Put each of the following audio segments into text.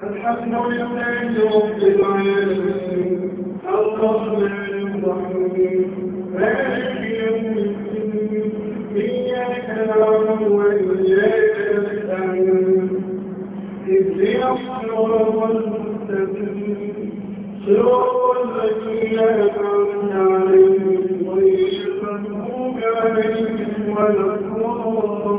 الحمد لله رب العالمين الرحمن الرحيم مالك يوم الدين إياك نعبد وإياك نستعين اهدنا الصراط المستقيم صراط الذين أنعمت عليهم غير المغضوب عليهم ولا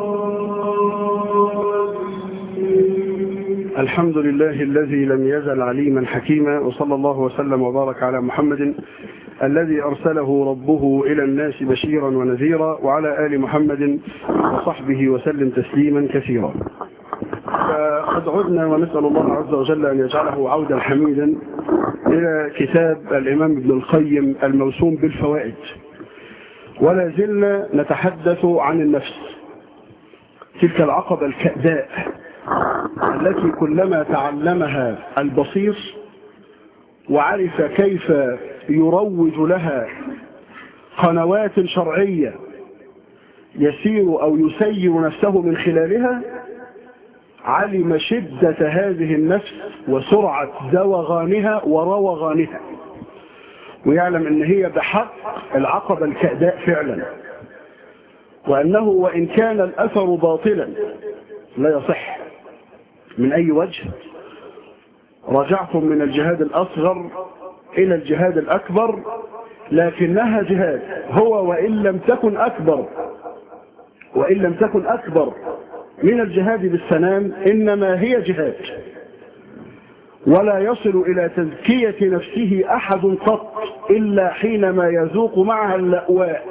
الضالين الحمد لله الذي لم يزل عليما حكيما وصلى الله وسلم وبارك على محمد الذي أرسله ربه إلى الناس بشيرا ونذيرا وعلى آل محمد وصحبه وسلم تسليما كثيرا فقد عدنا ونسأل الله عز وجل أن يجعله عودا حميدا إلى كتاب الإمام ابن القيم الموسوم بالفوائد ولا زلنا نتحدث عن النفس تلك العقبة الكأداء التي كلما تعلمها البصير وعرف كيف يروج لها قنوات شرعية يسير أو يسير نفسه من خلالها علم شدة هذه النفس وسرعة زوغانها وروغانها ويعلم ان هي بحق العقبة الكأداء فعلا وأنه وإن كان الأثر باطلا لا يصح من أي وجه رجعتم من الجهاد الأصغر إلى الجهاد الأكبر لكنها جهاد هو وإن لم تكن أكبر وإن لم تكن أكبر من الجهاد بالسنام إنما هي جهاد ولا يصل إلى تزكية نفسه أحد قط إلا حينما يذوق معها اللأواء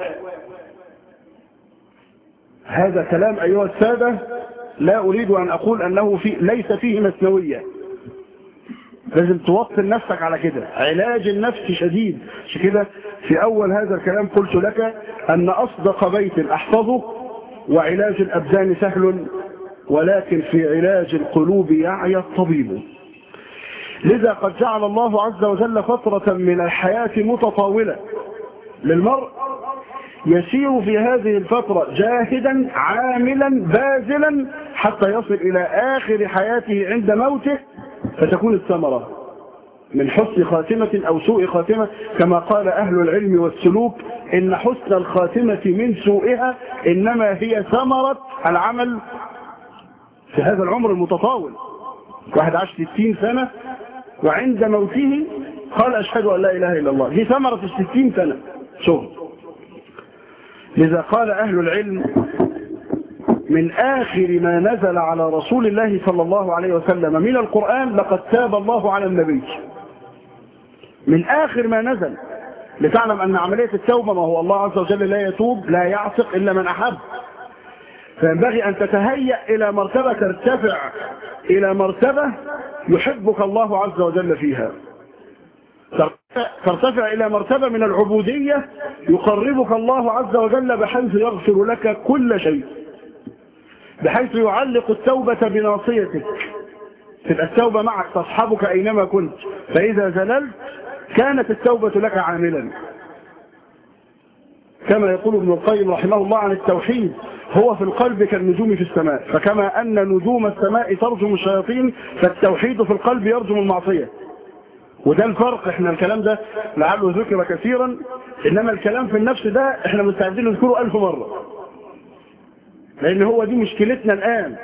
هذا كلام أيها السادة لا أريد أن أقول أنه في ليس فيه مثنوية لازم توطن نفسك على كده علاج النفس شديد مش كده في أول هذا الكلام قلت لك أن أصدق بيت أحفظه وعلاج الأبدان سهل ولكن في علاج القلوب يعي الطبيب لذا قد جعل الله عز وجل فترة من الحياة متطاولة للمرء يسير في هذه الفترة جاهدا عاملا باذلا حتى يصل إلى آخر حياته عند موته فتكون الثمرة من حسن خاتمة أو سوء خاتمة كما قال أهل العلم والسلوك إن حسن الخاتمة من سوءها إنما هي ثمرة العمل في هذا العمر المتطاول واحد عاش 60 سنة وعند موته قال أشهد أن لا إله إلا الله دي ثمرة الستين سنة شغل لذا قال أهل العلم من آخر ما نزل على رسول الله صلى الله عليه وسلم من القرآن لقد تاب الله على النبي من آخر ما نزل لتعلم أن عملية التوبة ما هو الله عز وجل لا يتوب لا يعتق إلا من أحب فينبغي أن تتهيأ إلى مرتبة ترتفع إلى مرتبة يحبك الله عز وجل فيها ترتفع إلى مرتبة من العبودية يقربك الله عز وجل بحيث يغفر لك كل شيء بحيث يعلق التوبة بناصيتك تبقى التوبة معك تصحبك أينما كنت فإذا زللت كانت التوبة لك عاملا كما يقول ابن القيم رحمه الله عن التوحيد هو في القلب كالنجوم في السماء فكما أن نجوم السماء ترجم الشياطين فالتوحيد في القلب يرجم المعصية وده الفرق احنا الكلام ده لعله ذكر كثيرا انما الكلام في النفس ده احنا مستعدين نذكره ألف مرة لان هو دي مشكلتنا الآن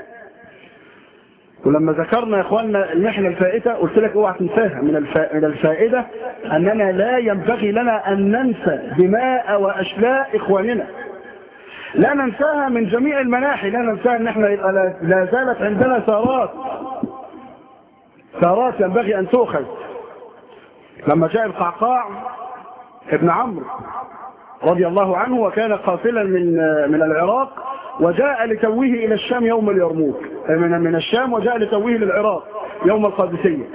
ولما ذكرنا يا اخواننا المحنة الفائتة قلت لك اوعى تنساها من, الفا... من الفائدة اننا لا ينبغي لنا ان ننسى دماء واشلاء اخواننا لا ننساها من جميع المناحي لا ننساها ان احنا لا, لا زالت عندنا ثارات ثارات ينبغي ان تؤخذ لما جاء القعقاع ابن عمرو رضي الله عنه وكان قافلا من من العراق وجاء لتويه إلى الشام يوم اليرموك من من الشام وجاء لتويه للعراق يوم القادسية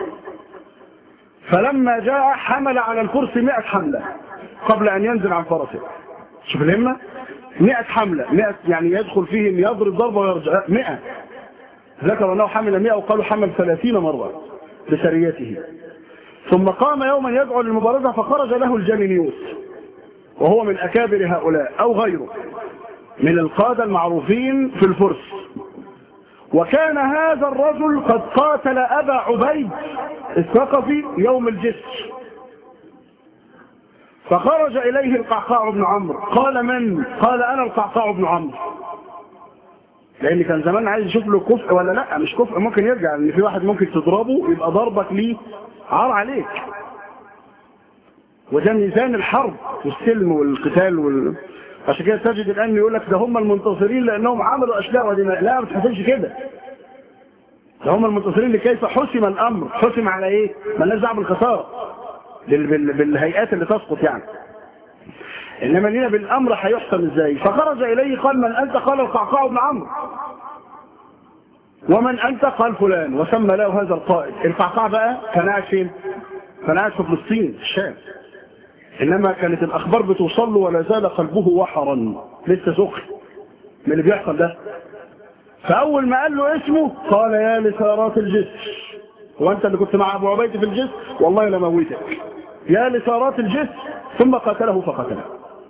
فلما جاء حمل على الفرس 100 حملة قبل أن ينزل عن فرسه شوف الهمة 100 حملة 100 يعني يدخل فيهم يضرب ضربة ويرجع 100 ذكر أنه حمل 100 وقالوا حمل 30 مرة بسريته ثم قام يوما يدعو للمبارزة فخرج له الجمينيوس وهو من أكابر هؤلاء أو غيره من القادة المعروفين في الفرس وكان هذا الرجل قد قاتل أبا عبيد الثقفي يوم الجسر فخرج إليه القعقاع بن عمرو قال من؟ قال أنا القعقاع بن عمرو لأن كان زمان عايز يشوف له كفء ولا لا مش كفء ممكن يرجع لأن في واحد ممكن تضربه يبقى ضربك ليه عار عليك وده ميزان الحرب والسلم والقتال وال... عشان كده تجد الآن يقول لك ده هم المنتصرين لأنهم عملوا أشلاء ودماء لا ما تحسبش كده ده هم المنتصرين لكيف حسم الأمر حسم على إيه؟ مالناش دعوه بالخسارة بال... بال... بالهيئات اللي تسقط يعني إنما لنا بالأمر هيحسم إزاي فخرج إليه قال من أنت قال القعقاع بن عمرو ومن أنت قال فلان وسمى له هذا القائد القعقاع بقى كان قاعد فين كان قاعد في فلسطين في الشام إنما كانت الأخبار بتوصل له ولا زال قلبه وحرا لسه سخن من اللي بيحصل ده فأول ما قال له اسمه قال يا لسارات الجسر وأنت اللي كنت مع أبو عبيد في الجسر والله لموتك يا لسارات الجسر ثم قتله فقتله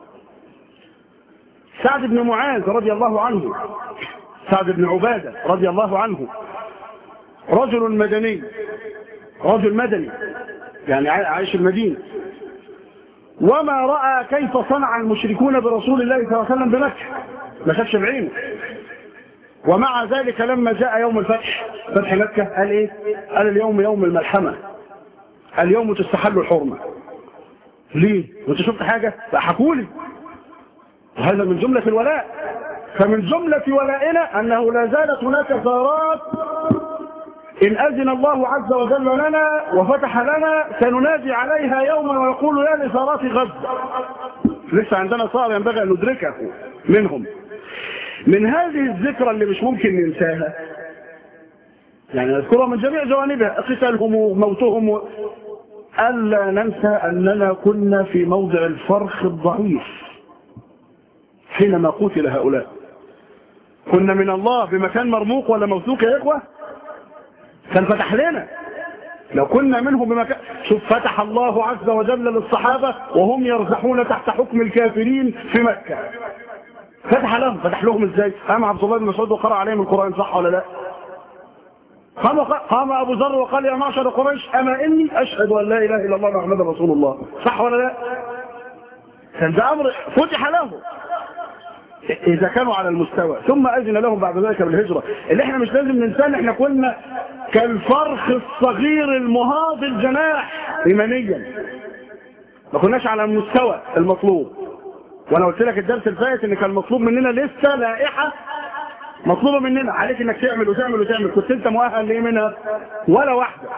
سعد بن معاذ رضي الله عنه سعد بن عبادة رضي الله عنه رجل مدني رجل مدني يعني عايش المدينة وما رأى كيف صنع المشركون برسول الله صلى الله عليه وسلم بمكة ما شافش بعينه ومع ذلك لما جاء يوم الفتح فتح مكة قال ايه قال اليوم يوم الملحمة اليوم تستحل الحرمة ليه وانت شفت حاجة لا حكولي وهذا من جملة الولاء فمن جملة ولائنا أنه لا زالت هناك ثارات إن أذن الله عز وجل لنا وفتح لنا سننادي عليها يوما ويقول يا لثارات غزة لسه عندنا ثار ينبغي أن ندركه منهم من هذه الذكرى اللي مش ممكن ننساها يعني نذكرها من جميع جوانبها قتالهم وموتهم و... ألا ننسى أننا كنا في موضع الفرخ الضعيف حينما قتل هؤلاء كنا من الله بمكان مرموق ولا موثوق يا إخوة كان فتح لنا لو كنا منه بمكان شوف فتح الله عز وجل للصحابة وهم يرزحون تحت حكم الكافرين في مكة فتح لهم فتح لهم ازاي قام عبد الله بن مسعود وقرأ عليهم القرآن صح ولا لا قام قام ابو ذر وقال يا معشر قريش اما اني اشهد ان لا اله الا الله محمد رسول الله صح ولا لا كان ده امر فتح له اذا كانوا على المستوى ثم اذن لهم بعد ذلك بالهجره اللي احنا مش لازم ننساه احنا كنا كالفرخ الصغير المهاض الجناح ايمانيا ما كناش على المستوى المطلوب وانا قلت لك الدرس الفائت ان كان مطلوب مننا لسه لائحه مطلوبه مننا عليك انك تعمل وتعمل وتعمل كنت انت مؤهل لايه منها ولا واحده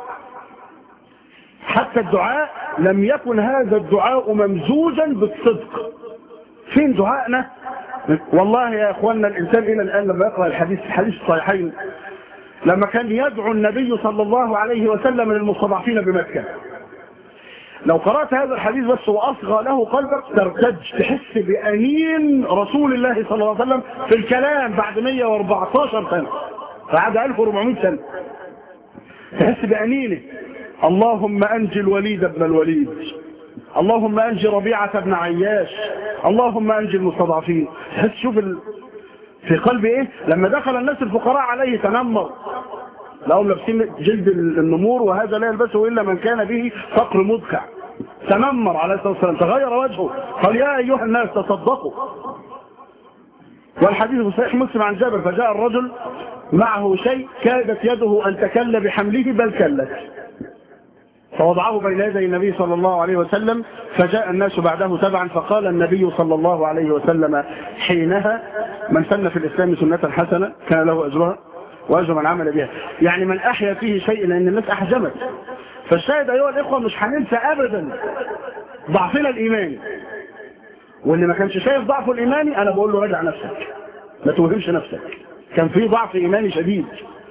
حتى الدعاء لم يكن هذا الدعاء ممزوجا بالصدق فين دعائنا والله يا اخواننا الانسان الى الان لما يقرا الحديث الحديث الصحيحين لما كان يدعو النبي صلى الله عليه وسلم للمستضعفين بمكه لو قرأت هذا الحديث بس وأصغى له قلبك ترتج تحس بأنين رسول الله صلى الله عليه وسلم في الكلام بعد 114 سنة بعد 1400 سنة تحس بأنينه اللهم أنجي الوليد بن الوليد اللهم أنجي ربيعة بن عياش اللهم أنجي المستضعفين تحس شوف ال... في قلبي إيه لما دخل الناس الفقراء عليه تنمر لهم لابسين جلد النمور وهذا لا يلبسه إلا من كان به فقر مدخع تنمر عليه الصلاة والسلام تغير وجهه قال يا أيها الناس تصدقوا والحديث في صحيح مسلم عن جابر فجاء الرجل معه شيء كادت يده أن تكل بحمله بل كلت فوضعه بين يدي النبي صلى الله عليه وسلم فجاء الناس بعده تبعا فقال النبي صلى الله عليه وسلم حينها من سن في الإسلام سنة حسنة كان له أجرها وأجر من عمل بها يعني من أحيا فيه شيء لأن الناس أحجمت فالشاهد أيها الإخوة مش هننسى أبدا ضعفنا الإيماني واللي ما كانش شايف ضعفه الإيماني أنا بقول له راجع نفسك ما توهمش نفسك كان في ضعف إيماني شديد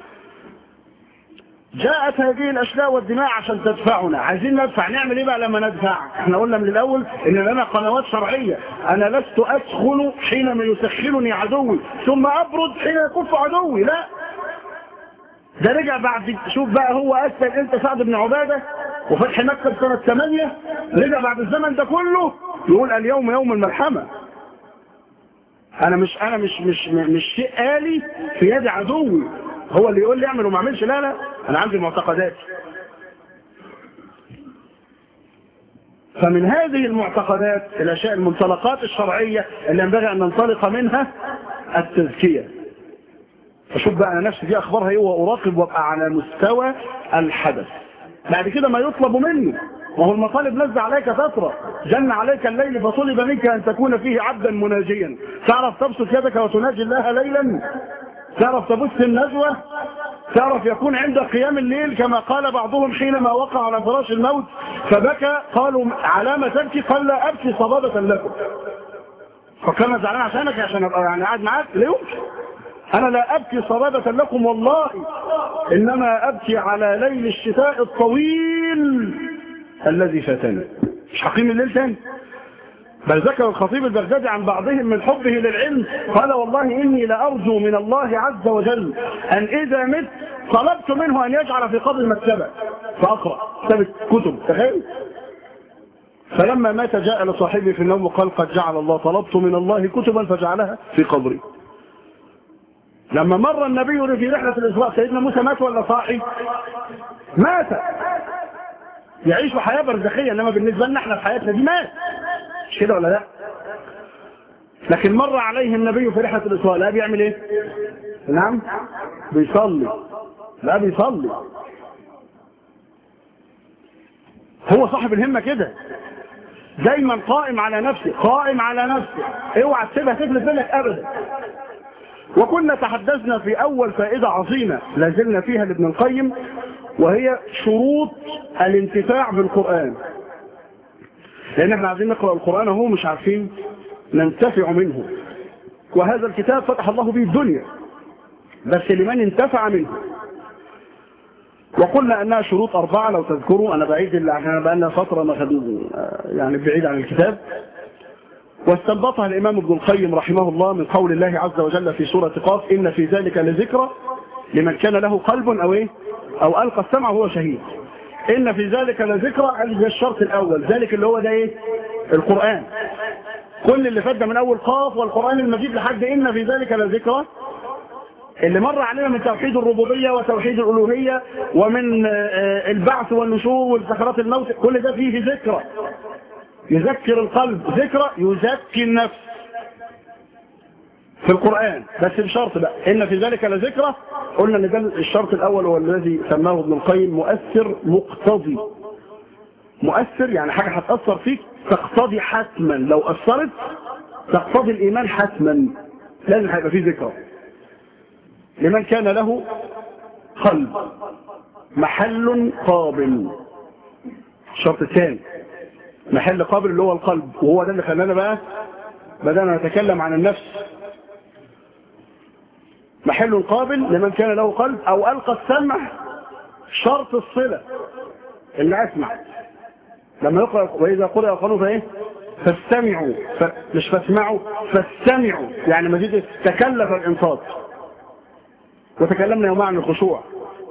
جاءت هذه الأشلاء والدماء عشان تدفعنا عايزين ندفع نعمل إيه بقى لما ندفع احنا قلنا من الأول إن لنا قنوات شرعية أنا لست أدخل حينما يسخنني عدوي ثم أبرد حين يكف عدوي لا ده رجع بعد شوف بقى هو أسأل أنت سعد بن عبادة وفتح مكة سنة 8 رجع بعد الزمن ده كله يقول اليوم يوم الملحمة انا مش انا مش مش مش شيء آلي في يد عدوي هو اللي يقول لي اعمل وما اعملش لا لا انا عندي معتقدات فمن هذه المعتقدات الاشياء المنطلقات الشرعيه اللي ينبغي ان ننطلق منها التزكيه فشوف بقى انا نفسي دي اخبارها ايه واراقب وابقى على مستوى الحدث بعد كده ما يطلب مني وهو المطالب نزل عليك فترة جن عليك الليل فطلب منك أن تكون فيه عبدا مناجيا تعرف تبسط يدك وتناجي الله ليلا تعرف تبث النجوى تعرف يكون عند قيام الليل كما قال بعضهم حينما وقع على فراش الموت فبكى قالوا علامة تبكي قال لا أبكي صبابة لكم فكان زعلان عشانك عشان ابقى يعني قاعد معاك لا يمكن انا لا ابكي صبابة لكم والله انما ابكي على ليل الشتاء الطويل الذي فاتني مش حقيم الليل تاني بل ذكر الخطيب البغدادي عن بعضهم من حبه للعلم قال والله إني لأرجو من الله عز وجل أن إذا مت طلبت منه أن يجعل في قبر مكتبة فأقرأ كتابة كتب تخيل فلما مات جاء لصاحبه في النوم وقال قد جعل الله طلبت من الله كتبا فجعلها في قبري لما مر النبي في رحلة الإسراء سيدنا موسى مات ولا صاحي مات يعيش حياة برزخية إنما بالنسبة لنا احنا في حياتنا دي مات مش كده ولا لا لكن مر عليه النبي في رحلة الإسراء لا بيعمل ايه نعم بيصلي لا بيصلي هو صاحب الهمة كده دايما قائم على نفسه قائم على نفسه اوعى تسيبها تفلت منك ابدا وكنا تحدثنا في اول فائدة عظيمة لازلنا فيها لابن القيم وهي شروط الانتفاع بالقرآن لان احنا عايزين نقرأ القرآن اهو مش عارفين ننتفع منه وهذا الكتاب فتح الله به الدنيا بس لمن انتفع منه وقلنا انها شروط اربعة لو تذكروا انا بعيد اللي احنا بقالنا فترة ما خدوا يعني بعيد عن الكتاب واستنبطها الامام ابن القيم رحمه الله من قول الله عز وجل في سورة قاف ان في ذلك لذكرى لمن كان له قلب او ايه او القى السمع وهو شهيد ان في ذلك لذكرى ده الشرط الاول ذلك اللي هو ده ايه القرآن كل اللي فات من اول قاف والقرآن المجيد لحد ان في ذلك لذكرى اللي مر علينا من توحيد الربوبية وتوحيد الألوهية ومن البعث والنشور والسكرات الموت كل ده فيه ذكرى يذكر القلب ذكرى يزكي النفس في القرآن بس بشرط بقى إن في ذلك لذكرى قلنا ان ده الشرط الأول هو الذي سماه ابن القيم مؤثر مقتضي مؤثر يعني حاجة هتأثر فيك تقتضي حتما لو أثرت تقتضي الإيمان حتما لازم هيبقى فيه ذكرى لمن كان له قلب محل قابل الشرط الثاني محل قابل اللي هو القلب وهو ده اللي خلانا بقى بدأنا نتكلم عن النفس محل قابل لمن كان له قلب او ألقى السمع شرط الصلة اللي أسمع لما يقرأ وإذا قرأ القانون فإيه فاستمعوا ف... مش فاسمعوا فاستمعوا يعني مزيد تكلف الإنصات وتكلمنا يوم عن الخشوع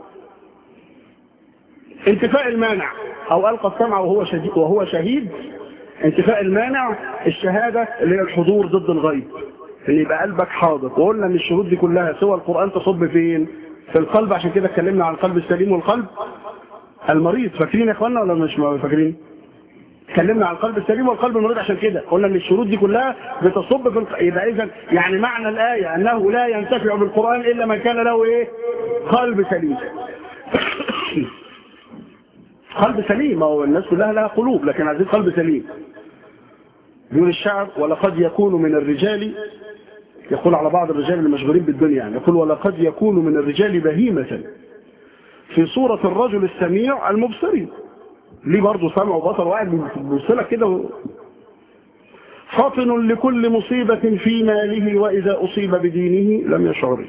انتفاء المانع او القى السمع وهو شهيد وهو شهيد انتفاء المانع الشهادة اللي هي الحضور ضد الغيب ان يبقى قلبك حاضر وقلنا ان الشهود دي كلها سوى القرآن تصب فين في القلب عشان كده اتكلمنا عن القلب السليم والقلب المريض فاكرين يا اخوانا ولا مش فاكرين اتكلمنا عن القلب السليم والقلب المريض عشان كده قلنا ان الشروط دي كلها بتصب في الق... يبقى اذا يعني معنى الايه انه لا ينتفع بالقران الا من كان له ايه قلب سليم قلب سليم ما هو الناس كلها لها قلوب لكن عايزين قلب سليم بيقول الشعر ولقد يكون من الرجال يقول على بعض الرجال المشغولين بالدنيا يعني يقول ولقد يكون من الرجال بهيمة في صورة الرجل السميع المبصري ليه برضه سمع وبصر واحد بيبصلك كده و... فاطن لكل مصيبة في ماله وإذا أصيب بدينه لم يشعر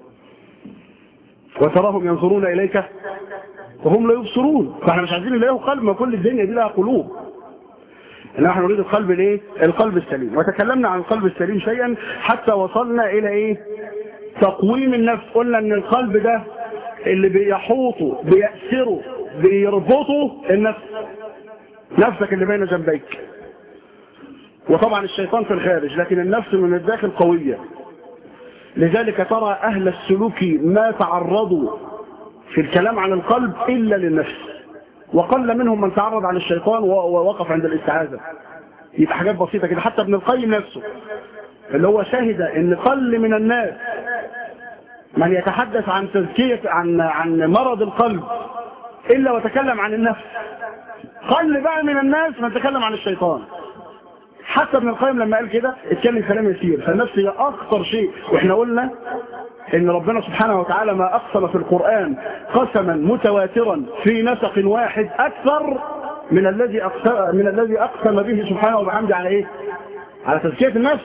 وتراهم ينظرون إليك وهم لا يبصرون فاحنا مش عايزين نلاقيه قلب ما كل الدنيا دي لها قلوب نحن نريد القلب الايه القلب السليم وتكلمنا عن القلب السليم شيئا حتى وصلنا الى ايه تقويم النفس قلنا ان القلب ده اللي بيحوطه بيأسره بيربطه النفس نفسك اللي بين جنبيك وطبعا الشيطان في الخارج لكن النفس من الداخل قوية لذلك ترى أهل السلوك ما تعرضوا في الكلام عن القلب إلا للنفس وقل منهم من تعرض عن الشيطان ووقف عند الاستعاذة يبقى حاجات بسيطة كده حتى ابن القيم نفسه اللي هو شاهد ان قل من الناس من يتحدث عن تزكية عن عن مرض القلب إلا وتكلم عن النفس قل بقى من الناس من تكلم عن الشيطان حتى ابن القيم لما قال كده اتكلم كلام يسير فالنفس هي أخطر شيء واحنا قلنا ان ربنا سبحانه وتعالى ما أقسم في القرآن قسما متواترا في نسق واحد أكثر من الذي أقسم من الذي أقسم به سبحانه وبحمده على إيه؟ على تزكية النفس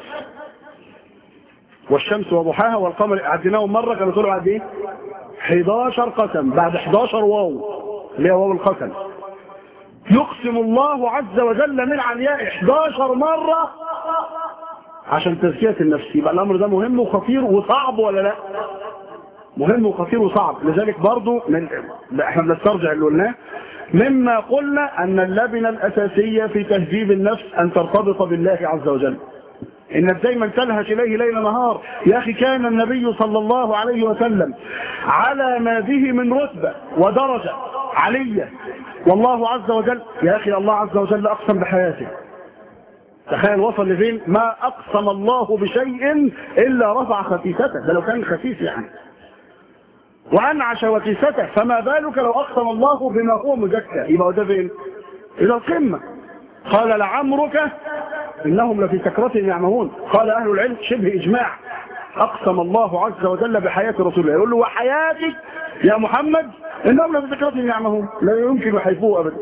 والشمس وضحاها والقمر عديناهم مرة كانوا طلعوا قد ايه 11 قسم بعد 11 واو اللي هي واو القسم يقسم الله عز وجل من علياء 11 مرة عشان تزكية النفس يبقى الأمر ده مهم وخطير وصعب ولا لا مهم وخطير وصعب لذلك برضو من احنا بنسترجع اللي قلناه مما قلنا أن اللبنة الأساسية في تهذيب النفس أن ترتبط بالله عز وجل انك دايما تلهج اليه ليل نهار يا اخي كان النبي صلى الله عليه وسلم على ما به من رتبة ودرجة علية والله عز وجل يا اخي الله عز وجل اقسم بحياته تخيل وصل لفين ما اقسم الله بشيء الا رفع خسيسته ده لو كان خسيس يعني وانعش وكيسته فما بالك لو اقسم الله بما هو مزكى يبقى ده فين الى القمه قال لعمرك إنهم لفي سكرتهم يعمهون قال أهل العلم شبه إجماع أقسم الله عز وجل بحياة رسول الله يقول له وحياتك يا محمد إنهم لفي سكرتهم يعمهون لا يمكن يحيفوه أبدا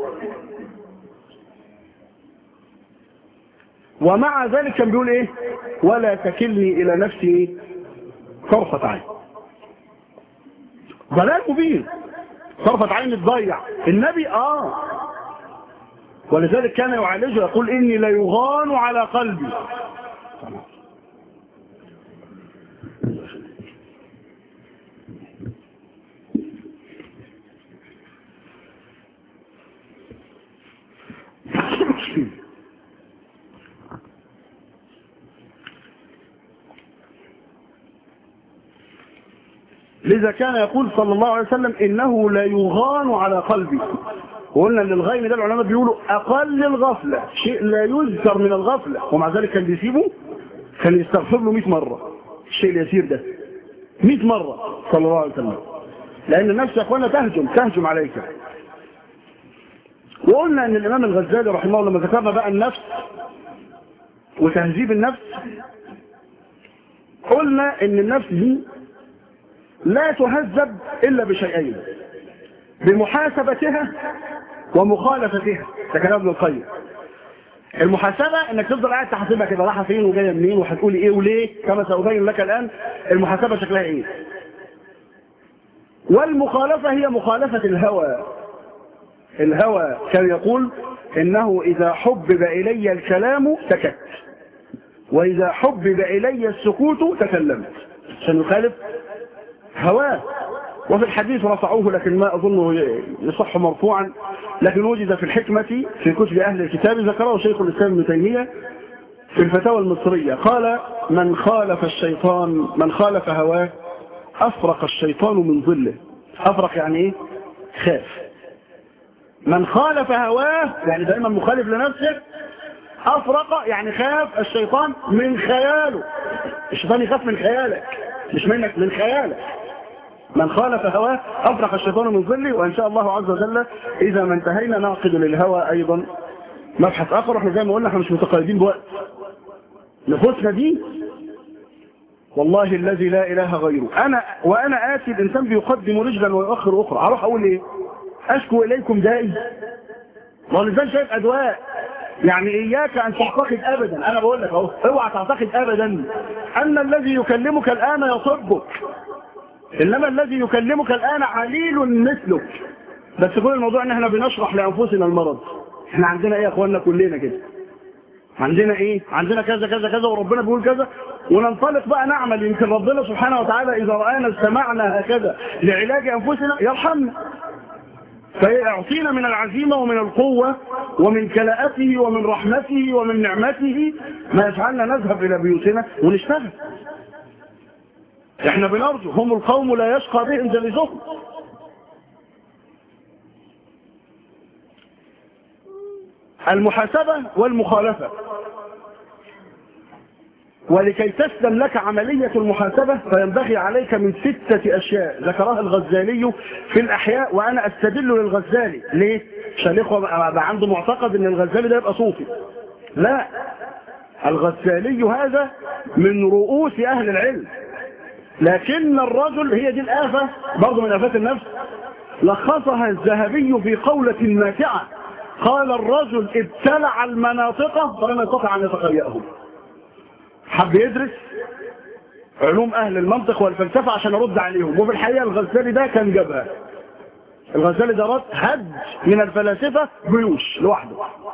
ومع ذلك كان بيقول إيه ولا تكلني إلى نفسي طرفة عين ضلال مبين طرفة عين تضيع النبي آه ولذلك كان يعالجه يقول إني لا يغان على قلبي لذا كان يقول صلى الله عليه وسلم إنه لا يغان على قلبي وقلنا ان الغيم ده العلماء بيقولوا اقل الغفلة شيء لا يذكر من الغفلة ومع ذلك كان بيسيبه كان يستغفر له 100 مرة الشيء اليسير ده 100 مرة صلى الله عليه وسلم لان النفس يا اخوانا تهجم تهجم عليك وقلنا ان الامام الغزالي رحمه الله لما ذكرنا بقى النفس وتهذيب النفس قلنا ان النفس دي لا تهذب الا بشيئين بمحاسبتها ومخالفتها ده كلام ابن القيم المحاسبة انك تفضل قاعد تحاسبها كده رايحه فين وجايه منين وهتقولي ايه وليه كما سأبين لك الان المحاسبة شكلها ايه والمخالفة هي مخالفة الهوى الهوى كان يقول انه اذا حبب الي الكلام سكت واذا حبب الي السكوت تكلمت عشان يخالف هواه وفي الحديث رفعوه لكن ما أظنه يصح مرفوعا لكن وجد في الحكمة في كتب أهل الكتاب ذكره شيخ الإسلام ابن تيمية في الفتاوى المصرية قال من خالف الشيطان من خالف هواه أفرق الشيطان من ظله أفرق يعني إيه خاف من خالف هواه يعني دائما مخالف لنفسه أفرق يعني خاف الشيطان من خياله الشيطان يخاف من خيالك مش منك من خيالك من خالف هواه أفرق الشيطان من ظله وإن شاء الله عز وجل إذا ما انتهينا نعقد للهوى أيضا مبحث آخر احنا زي ما قلنا احنا مش متقيدين بوقت نفوسنا دي والله الذي لا إله غيره أنا وأنا آتي الإنسان بيقدم رجلا ويؤخر أخرى أروح أقول إيه أشكو إليكم دائي ما الإنسان شايف أدواء يعني إياك أن تعتقد أبدا أنا بقول لك أهو اوعى تعتقد أبدا أن الذي يكلمك الآن يصبك إنما الذي يكلمك الآن عليل مثلك بس كل الموضوع ان احنا بنشرح لأنفسنا المرض احنا عندنا ايه يا اخواننا كلنا كده عندنا ايه عندنا كذا كذا كذا وربنا بيقول كذا وننطلق بقى نعمل يمكن ربنا سبحانه وتعالى اذا رآنا استمعنا هكذا لعلاج انفسنا يرحمنا فيعطينا من العزيمة ومن القوة ومن كلاءته ومن رحمته ومن نعمته ما يجعلنا نذهب إلى بيوتنا ونشتغل احنا بنرجو هم القوم لا يشقى بهم جلسهم المحاسبة والمخالفة ولكي تسلم لك عملية المحاسبة فينبغي عليك من ستة أشياء ذكرها الغزالي في الأحياء وأنا أستدل للغزالي ليه؟ عشان الإخوة بقى عنده معتقد أن الغزالي ده يبقى صوفي لا الغزالي هذا من رؤوس أهل العلم لكن الرجل هي دي الآفة برضه من آفات النفس لخصها الذهبي في قولة ماتعة قال الرجل ابتلع المناطق فلم يستطع أن يتخيأهم حب يدرس علوم أهل المنطق والفلسفة عشان أرد عليهم وفي الحقيقة الغزالي ده كان جابها الغزالي ده رد هج من الفلاسفة جيوش لوحده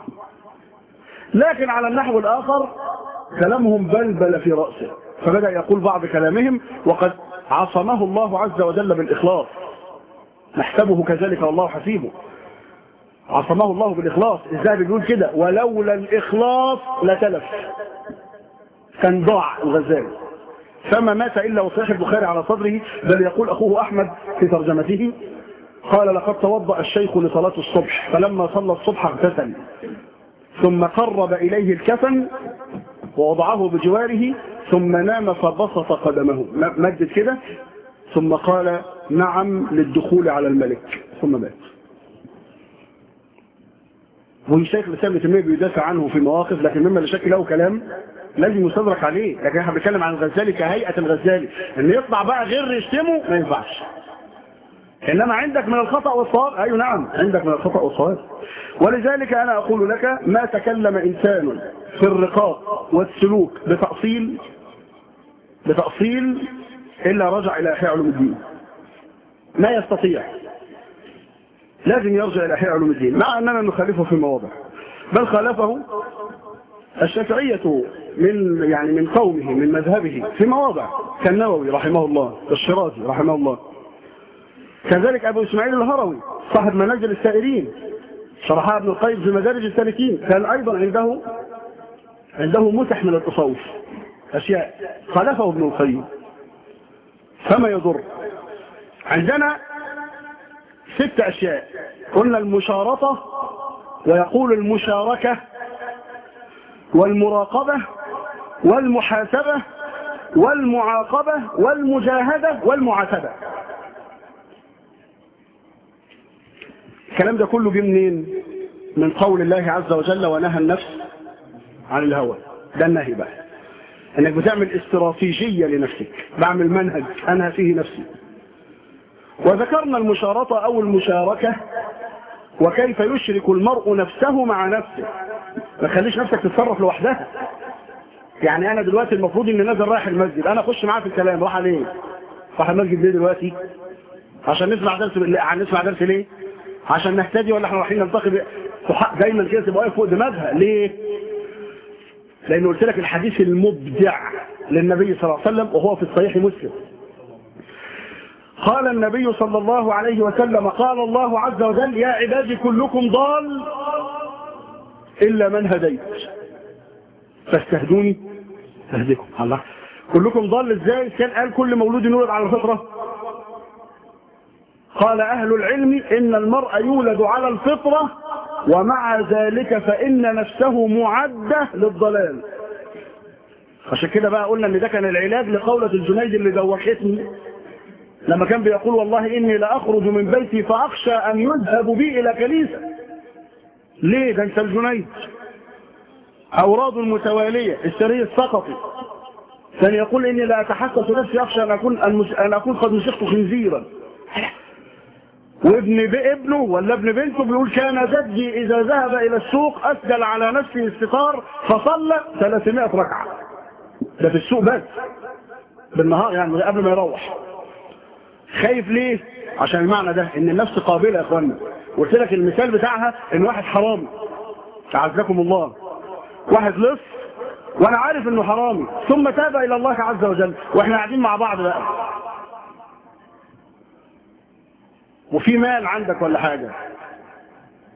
لكن على النحو الآخر كلامهم بلبل في رأسه فبدأ يقول بعض كلامهم وقد عصمه الله عز وجل بالإخلاص نحسبه كذلك والله حسيبه عصمه الله بالإخلاص الذهبي بيقول كده ولولا الإخلاص لتلف كان ضاع الغزالي فما مات إلا وصيح البخاري على صدره بل يقول أخوه أحمد في ترجمته قال لقد توضأ الشيخ لصلاة الصبح فلما صلى الصبح اغتسل ثم قرب إليه الكفن ووضعه بجواره ثم نام فبسط قدمه مجد كده ثم قال نعم للدخول على الملك ثم مات والشيخ الاسلام ابن تيميه بيدافع عنه في مواقف لكن مما لا شك له كلام لازم يستدرك عليه لكن احنا بنتكلم عن الغزالي كهيئه الغزالي ان يطلع بقى غير يشتمه ما ينفعش انما عندك من الخطا والصواب ايوه نعم عندك من الخطا والصواب ولذلك انا اقول لك ما تكلم انسان في الرقاق والسلوك بتاصيل بتاصيل الا رجع الى احياء علوم الدين ما يستطيع لازم يرجع إلى أحياء علوم الدين مع أننا نخالفه في مواضع بل خالفه الشافعية من يعني من قومه من مذهبه في مواضع كالنووي رحمه الله الشرازي رحمه الله كذلك أبو إسماعيل الهروي صاحب منازل السائرين شرحها ابن القيم في مدارج السالكين كان أيضا عنده عنده متح من التصوف أشياء خالفه ابن القيم فما يضر عندنا ست أشياء قلنا المشارطة ويقول المشاركة والمراقبة والمحاسبة والمعاقبة والمجاهدة والمعاتبة الكلام ده كله جه منين من قول الله عز وجل ونهى النفس عن الهوى ده النهي بقى انك بتعمل استراتيجية لنفسك بعمل منهج انهى فيه نفسي وذكرنا المشارطة او المشاركة وكيف يشرك المرء نفسه مع نفسه ما خليش نفسك تتصرف لوحدها يعني انا دلوقتي المفروض اني نازل رايح المسجد انا اخش معاه في الكلام راح عليه راح المسجد ليه دلوقتي عشان نسمع درس نسمع درس ليه عشان نهتدي ولا احنا رايحين نلتقي دايما كده تبقى واقف فوق دماغها ليه لان قلت لك الحديث المبدع للنبي صلى الله عليه وسلم وهو في الصحيح مسلم قال النبي صلى الله عليه وسلم قال الله عز وجل يا عبادي كلكم ضال إلا من هديت فاستهدوني أهدكم الله كلكم ضال ازاي كان قال كل مولود يولد على الفطرة قال أهل العلم إن المرء يولد على الفطرة ومع ذلك فإن نفسه معدة للضلال عشان كده بقى قلنا ان ده كان العلاج لقولة الجنيد اللي دوختني لما كان بيقول والله إني لأخرج من بيتي فأخشى أن يذهب بي إلى كنيسة ليه ده انت الجنيد أوراد متوالية السري السقطي كان يقول إني لا أتحسس نفسي أخشى أن أكون, أن أكون قد مسخت خنزيرا وابن ابنه ولا ابن بنته بيقول كان جدي إذا ذهب إلى السوق أسجل على نفسه الستار فصلى 300 ركعة ده في السوق بس بالنهار يعني قبل ما يروح خايف ليه عشان المعنى ده ان النفس قابلة يا اخوانا قلت لك المثال بتاعها ان واحد حرامي تعزكم الله واحد لص وانا عارف انه حرامي ثم تاب الى الله عز وجل واحنا قاعدين مع بعض بقى وفي مال عندك ولا حاجة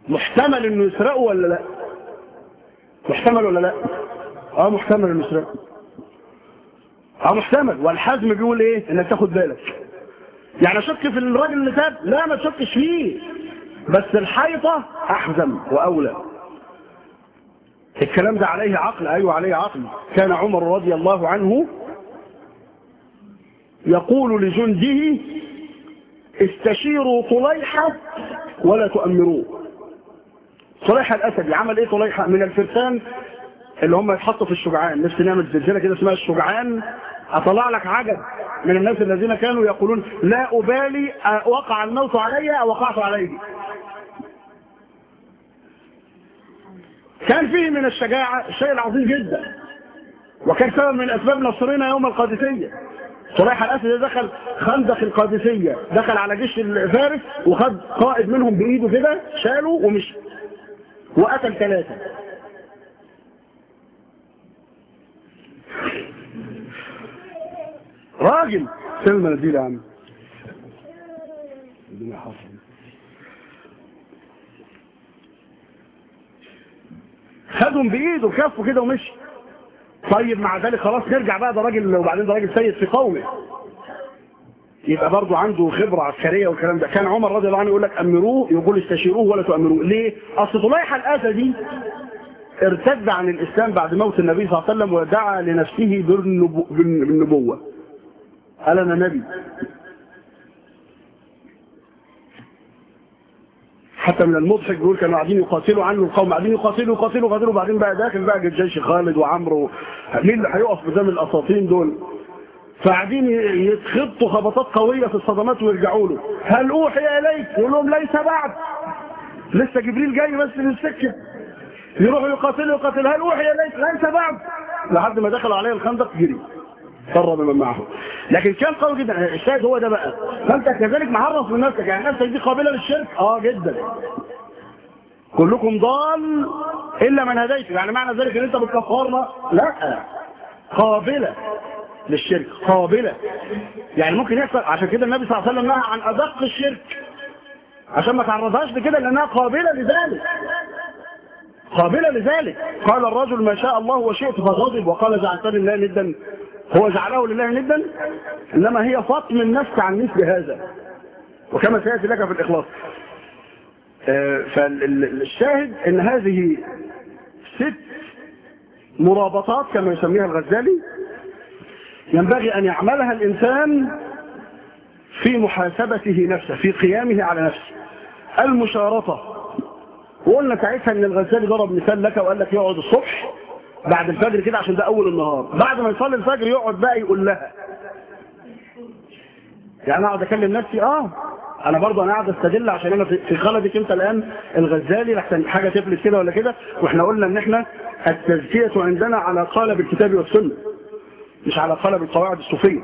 محتمل انه يسرقه ولا لا محتمل ولا لا اه محتمل انه يسرقه اه محتمل والحزم بيقول ايه انك تاخد بالك يعني اشك في الراجل اللي تاب لا ما تشكش فيه بس الحيطة احزم واولى الكلام ده عليه عقل ايوه عليه عقل كان عمر رضي الله عنه يقول لجنده استشيروا طليحة ولا تؤمروه طليحة الأسدي عمل ايه طليحة من الفرسان اللي هم يتحطوا في الشجعان نفس نعمل زلزلة كده اسمها الشجعان اطلع لك عجب من الناس الذين كانوا يقولون لا أبالي وقع الموت علي أو وقعت عليه كان فيه من الشجاعة الشيء العظيم جدا وكان سبب من أسباب نصرنا يوم القادسية صلاح الأسد دخل خندق القادسية دخل على جيش الفارس وخد قائد منهم بإيده كده شاله ومشي وقتل ثلاثة راجل سلم مناديل يا عم الدنيا حصل خدهم بايده كفه كده ومشي طيب مع ذلك خلاص نرجع بقى ده راجل وبعدين ده راجل سيد في قومه يبقى برضه عنده خبرة عسكرية والكلام ده كان عمر رضي الله عنه يقول لك أمروه يقول استشيروه ولا تؤمروه ليه؟ أصل طليحة الأسدي ارتد عن الإسلام بعد موت النبي صلى الله عليه وسلم ودعا لنفسه بالنبو بالنبوة قال أنا نبي حتى من المضحك بيقول كانوا قاعدين يقاتلوا عنه القوم قاعدين يقاتلوا يقاتلوا يقاتلوا وبعدين بقى داخل بقى جيش خالد وعمرو مين اللي هيقف قدام الاساطين دول فقاعدين يتخبطوا خبطات قويه في الصدمات ويرجعوا له هل اوحي اليك يقول لهم ليس بعد لسه جبريل جاي بس من السكه يروحوا يقاتلوا يقاتلوا هل اوحي اليك ليس بعد لحد ما دخلوا عليه الخندق جري قرب من معه لكن كان قوي جدا الشاهد هو ده بقى فانت كذلك معرف من نفسك يعني نفسك دي قابله للشرك اه جدا كلكم ضال الا من هديت يعني معنى ذلك ان انت بتكفرنا لا قابله للشرك قابله يعني ممكن يحصل عشان كده النبي صلى الله عليه وسلم نهى عن ادق الشرك عشان ما تعرضهاش لكده لانها قابله لذلك قابلة لذلك قال الرجل ما شاء الله وشئت فغضب وقال جعلتني لله ندا هو جعله لله ندا انما هي فطم النفس عن مثل هذا وكما سياتي لك في الاخلاص آه فالشاهد ان هذه ست مرابطات كما يسميها الغزالي ينبغي ان يعملها الانسان في محاسبته نفسه في قيامه على نفسه المشارطه وقلنا ساعتها ان الغزالي ضرب مثال لك وقال لك يقعد الصبح بعد الفجر كده عشان ده اول النهار بعد ما يصلي الفجر يقعد بقى يقول لها يعني انا اقعد اكلم نفسي اه انا برضه انا قاعد استدل عشان انا في خلدك انت الان الغزالي لحسن حاجه تفلت كده ولا كده واحنا قلنا ان احنا التزكيه عندنا على قالب الكتاب والسنه مش على قالب القواعد الصوفيه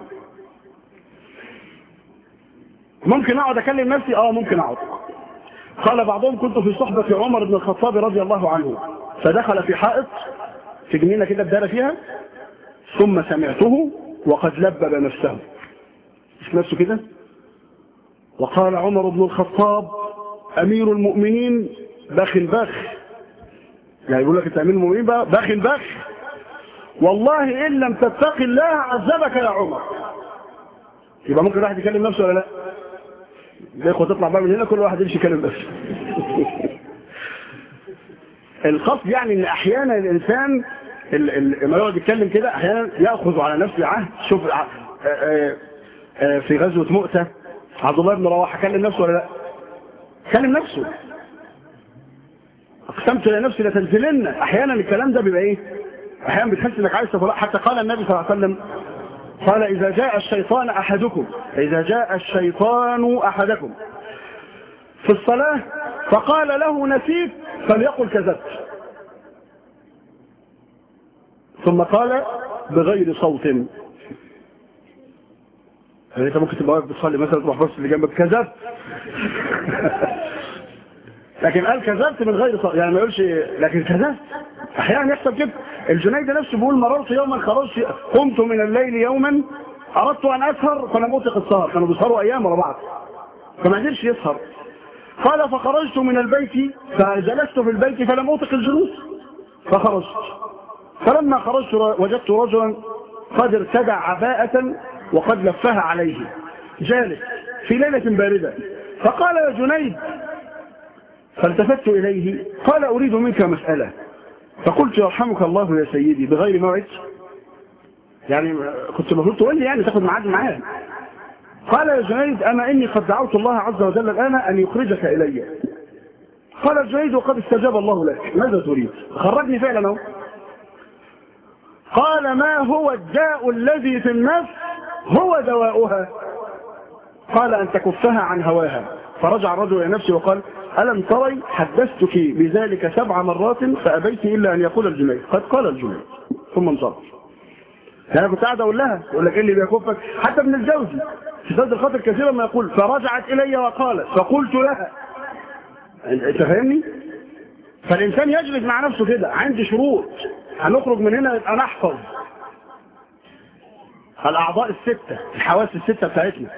ممكن اقعد اكلم نفسي اه ممكن اقعد قال بعضهم كنت في صحبة عمر بن الخطاب رضي الله عنه فدخل في حائط في جنينة كده بدار فيها ثم سمعته وقد لبب نفسه مش نفسه كده وقال عمر بن الخطاب أمير المؤمنين باخ باخ يعني يقول لك انت أمير المؤمنين بقى باخ باخ والله إن لم تتقي الله عذبك يا عمر يبقى ممكن واحد يكلم نفسه ولا لا الاخوه تطلع بقى من هنا كل واحد يمشي يكلم نفسه القصد يعني ان احيانا الانسان لما يقعد يتكلم كده احيانا ياخذ على نفسه عهد شوف في غزوه مؤته عبد الله بن رواحه كلم نفسه ولا لا كلم نفسه اقسمت لنفسي لتنزلن احيانا الكلام ده بيبقى ايه احيانا بتحس انك عايز تفرق حتى قال النبي صلى الله عليه وسلم قال إذا جاء الشيطان أحدكم إذا جاء الشيطان أحدكم في الصلاة فقال له نسيت فليقل كذبت ثم قال بغير صوت يعني انت ممكن تبقى واقف بتصلي مثلا تروح بص اللي جنبك كذبت لكن قال كذبت من غير صوت يعني ما يقولش لكن كذبت احيانا يحصل كده الجنيد نفسه بيقول مررت يوما خرجت قمت من الليل يوما اردت ان اسهر فلم اطق السهر كانوا بيسهروا ايام ورا بعض فما قدرش يسهر قال فخرجت من البيت فجلست في البيت فلم أطق الجلوس فخرجت فلما خرجت وجدت رجلا قد ارتدع عباءة وقد لفها عليه جالس في ليلة باردة فقال يا جنيد فالتفت إليه قال أريد منك مسألة فقلت يرحمك الله يا سيدي بغير موعد يعني كنت المفروض تقول لي يعني تاخد ميعاد معاه قال يا جنيد أما إني قد دعوت الله عز وجل الآن أن يخرجك إلي قال جنيد وقد استجاب الله لك ماذا تريد خرجني فعلا اهو قال ما هو الداء الذي في النفس هو دواؤها قال أن تكفها عن هواها فرجع الرجل إلى نفسه وقال ألم تري حدثتك بذلك سبع مرات فأبيت إلا أن يقول الجنيد قد قال الجنيد ثم انصرف يعني كنت قاعد أقول لها أقول لك إيه اللي بيكفك حتى ابن الجوزي في صدر الخاطر كثيرا ما يقول فرجعت إلي وقالت فقلت لها أنت فاهمني؟ فالإنسان يجلس مع نفسه كده عندي شروط هنخرج من هنا يبقى نحفظ الأعضاء الستة الحواس الستة بتاعتنا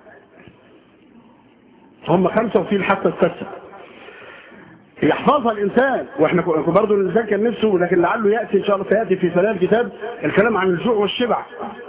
هم خمسة وفي الحاسة السادسة يحفظها الإنسان وإحنا برضه الإنسان كان نفسه لكن لعله يأتي إن شاء الله سيأتي في سلام الكتاب الكلام عن الجوع والشبع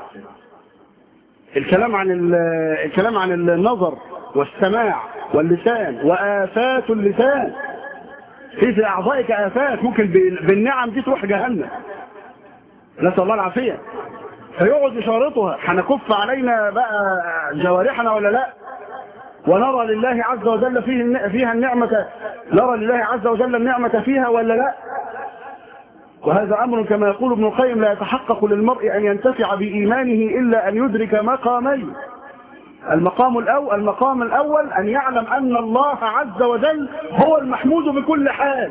الكلام عن الكلام عن النظر والسماع واللسان وآفات اللسان في في أعضائك آفات ممكن بالنعم دي تروح جهنم نسأل الله العافية فيقعد يشارطها هنكف علينا بقى جوارحنا ولا لا ونرى لله عز وجل فيه فيها النعمة نرى لله عز وجل النعمة فيها ولا لا وهذا أمر كما يقول ابن القيم لا يتحقق للمرء أن ينتفع بإيمانه إلا أن يدرك مقامين المقام الأول المقام الأول أن يعلم أن الله عز وجل هو المحمود بكل حال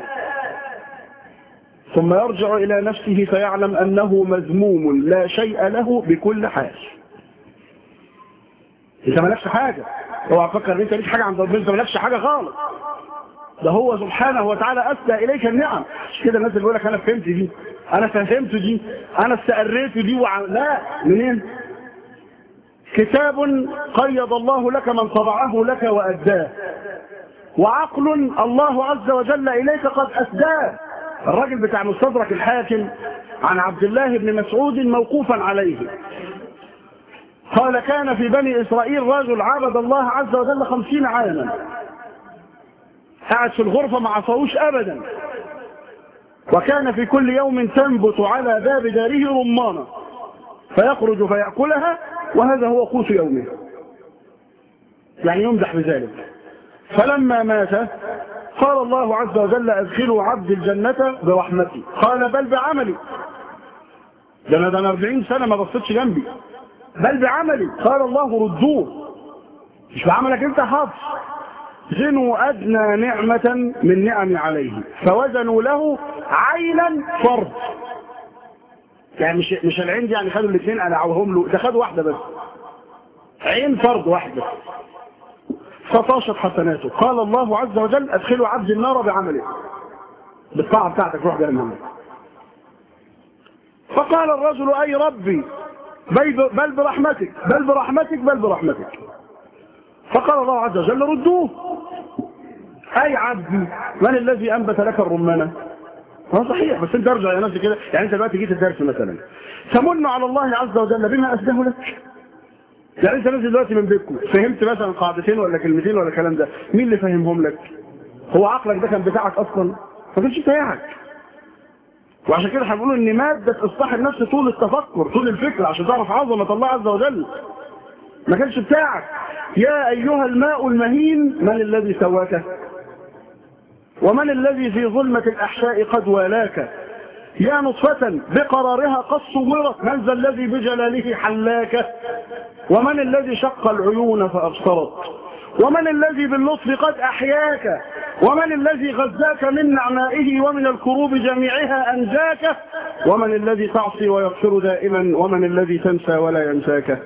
ثم يرجع إلى نفسه فيعلم أنه مذموم لا شيء له بكل حال انت مالكش حاجة اوعى تفكر ان انت ليك حاجة عند ربنا انت مالكش حاجة خالص ده هو سبحانه وتعالى أسدى إليك النعم مش كده الناس اللي بيقول لك أنا فهمت دي أنا فهمت دي أنا استقريت دي وع... لا منين كتاب قيض الله لك من طبعه لك وأداه وعقل الله عز وجل إليك قد أسداه الراجل بتاع مستدرك الحاكم عن عبد الله بن مسعود موقوفا عليه قال كان في بني إسرائيل رجل عبد الله عز وجل خمسين عاما قاعد في الغرفة ما عصوش أبدا وكان في كل يوم تنبت على باب داره رمانة فيخرج فيأكلها وهذا هو قوت يومه يعني يمدح بذلك فلما مات قال الله عز وجل أدخلوا عبد الجنة برحمتي قال بل بعملي ده انا ده انا 40 سنة ما بصيتش جنبي بل بعملي قال الله ردوه مش بعملك انت حافظ زنوا أدنى نعمة من نعم عليه فوزنوا له عينا فرض يعني مش مش العين دي يعني خدوا الاثنين قلعوهم له ده خدوا واحدة بس عين فرض واحدة فطاشت حسناته قال الله عز وجل ادخلوا عبد النار بعمله بالطاعة بتاعتك روح جهنم فقال الرجل اي ربي بل برحمتك بل برحمتك بل برحمتك فقال الله عز وجل ردوه اي عبدي من الذي انبت لك الرمانه هو صحيح بس انت ارجع يا نفسي كده يعني انت دلوقتي جيت الدرس مثلا تمن على الله عز وجل بما اسده لك يعني انت نازل دلوقتي من بيتكم فهمت مثلا قاعدتين ولا كلمتين ولا الكلام ده مين اللي فهمهم لك هو عقلك ده كان بتاعك اصلا ما كانش بتاعك وعشان كده هنقول ان ماده اصلاح النفس طول التفكر طول الفكر عشان تعرف عظمه الله عز وجل ما كانش بتاعك يا ايها الماء المهين من الذي سواك ومن الذي في ظلمة الأحشاء قد والاك يا نطفة بقرارها قد صورت من ذا الذي بجلاله حلاك ومن الذي شق العيون فأبصرت ومن الذي باللطف قد أحياك ومن الذي غزاك من نعمائه ومن الكروب جميعها أنجاك ومن الذي تعصي ويغفر دائما ومن الذي تنسى ولا ينساك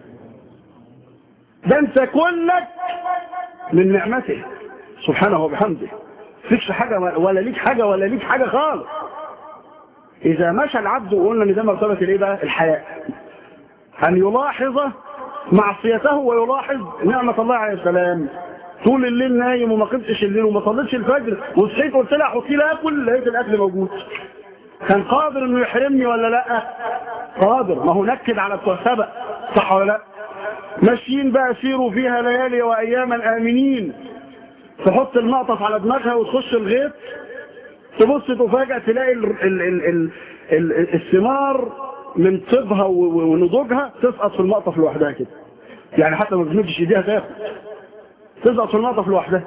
ده انت كلك من نعمته سبحانه وبحمده فيكش حاجة ولا ليك حاجة ولا ليك حاجة خالص إذا مشى العبد وقلنا ان ده مرتبة الايه بقى الحياء أن يلاحظ معصيته ويلاحظ نعمة الله عليه السلام طول الليل نايم وما قمتش الليل وما صليتش الفجر وصحيت قلت لها حطي لي اكل لقيت الاكل موجود كان قادر انه يحرمني ولا لا قادر ما هو نكد على بتوع سبق صح ولا لا ماشيين بقى سيروا فيها ليالي واياما امنين تحط المقطف على دماغها وتخش الغيط تبص تفاجأ تلاقي ال ال ال ال ال الثمار من طيبها ونضوجها تسقط في المقطف لوحدها كده يعني حتى ما بتمدش ايديها تاخد تسقط في المقطف لوحدها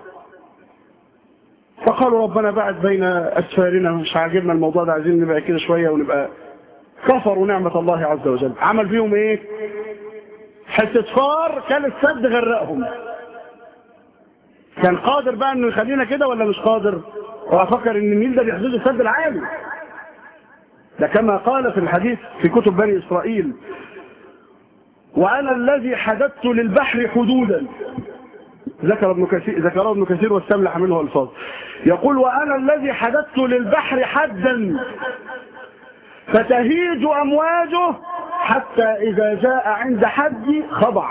فقالوا ربنا بعد بين اسفارنا مش عاجبنا الموضوع ده عايزين نبقى كده شويه ونبقى كفروا نعمه الله عز وجل عمل فيهم ايه حته فار كان السد غرقهم كان قادر بقى انه يخلينا كده ولا مش قادر وافكر ان النيل ده بيحدث السد العالي ده كما قال في الحديث في كتب بني اسرائيل وانا الذي حددت للبحر حدودا ذكر ابن كثير ذكره ابن كثير واستملح منه الفاظ يقول وانا الذي حددت للبحر حدا فتهيج امواجه حتى اذا جاء عند حدي خضع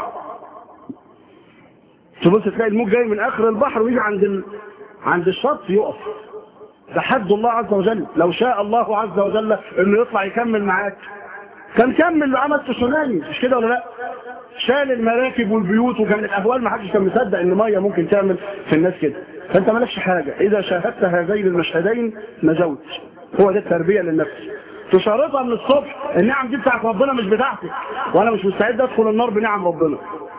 تبص تلاقي الموج جاي من اخر البحر ويجي عند ال... عند الشط يقف ده حد الله عز وجل لو شاء الله عز وجل انه يطلع يكمل معاك كان كمل لو عمل تسونامي مش كده ولا لا شال المراكب والبيوت وكان الاهوال ما حدش كان مصدق ان ميه ممكن تعمل في الناس كده فانت مالكش حاجه اذا شاهدت هذين المشهدين نجوت هو ده التربيه للنفس تشارطها من الصبح النعم دي بتاعت ربنا مش بتاعتك وانا مش مستعد ادخل النار بنعم ربنا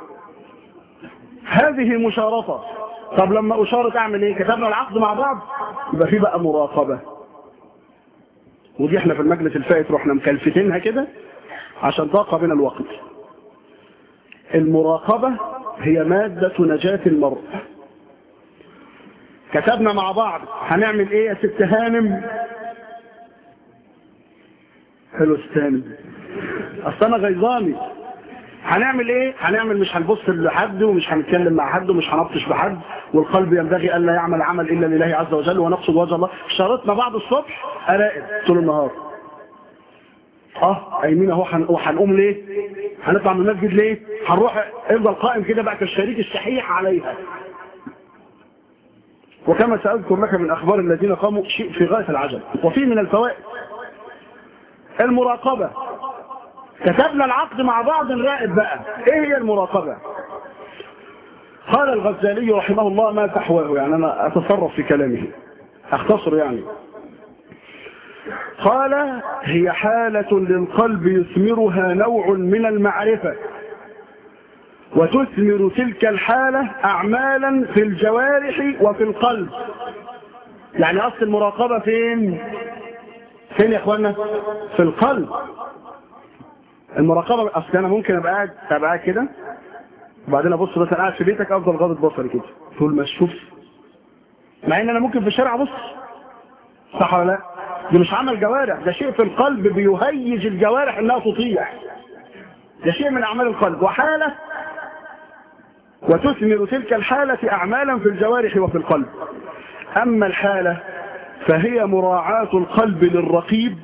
هذه مشارطه طب لما اشارط اعمل ايه كتبنا العقد مع بعض يبقى في بقى مراقبه ودي احنا في المجلس الفائت رحنا مكلفتينها كده عشان ضاق بنا الوقت المراقبة هي مادة نجاة المرء كتبنا مع بعض هنعمل ايه يا ست هانم حلو ست هانم اصل انا غيظاني هنعمل ايه هنعمل مش هنبص لحد ومش هنتكلم مع حد ومش هنبطش بحد والقلب ينبغي الا يعمل عمل الا لله عز وجل ونقصد وجه الله شرطنا بعض الصبح اراقب طول النهار اه قايمين اهو هنقوم ليه هنطلع من المسجد ليه هنروح افضل قائم كده بقى كالشريك الشحيح عليها وكما سأذكر لك من أخبار الذين قاموا شيء في غاية العجب وفي من الفوائد المراقبة كتبنا العقد مع بعض نراقب بقى ايه هي المراقبة قال الغزالي رحمه الله ما تحواه يعني انا اتصرف في كلامه اختصر يعني قال هي حالة للقلب يثمرها نوع من المعرفة وتثمر تلك الحالة أعمالا في الجوارح وفي القلب يعني أصل المراقبة فين فين يا أخوانا في القلب المراقبة أصل أنا ممكن أبقى قاعد أبقى قاعد كده وبعدين أبص مثلا قاعد في بيتك أفضل غاضب بصري كده طول ما أشوف مع إن أنا ممكن في الشارع أبص صح ولا لا ده مش عمل جوارح ده شيء في القلب بيهيج الجوارح انها تطيع ده شيء من اعمال القلب وحالة وتثمر تلك الحالة اعمالا في الجوارح وفي القلب اما الحالة فهي مراعاة القلب للرقيب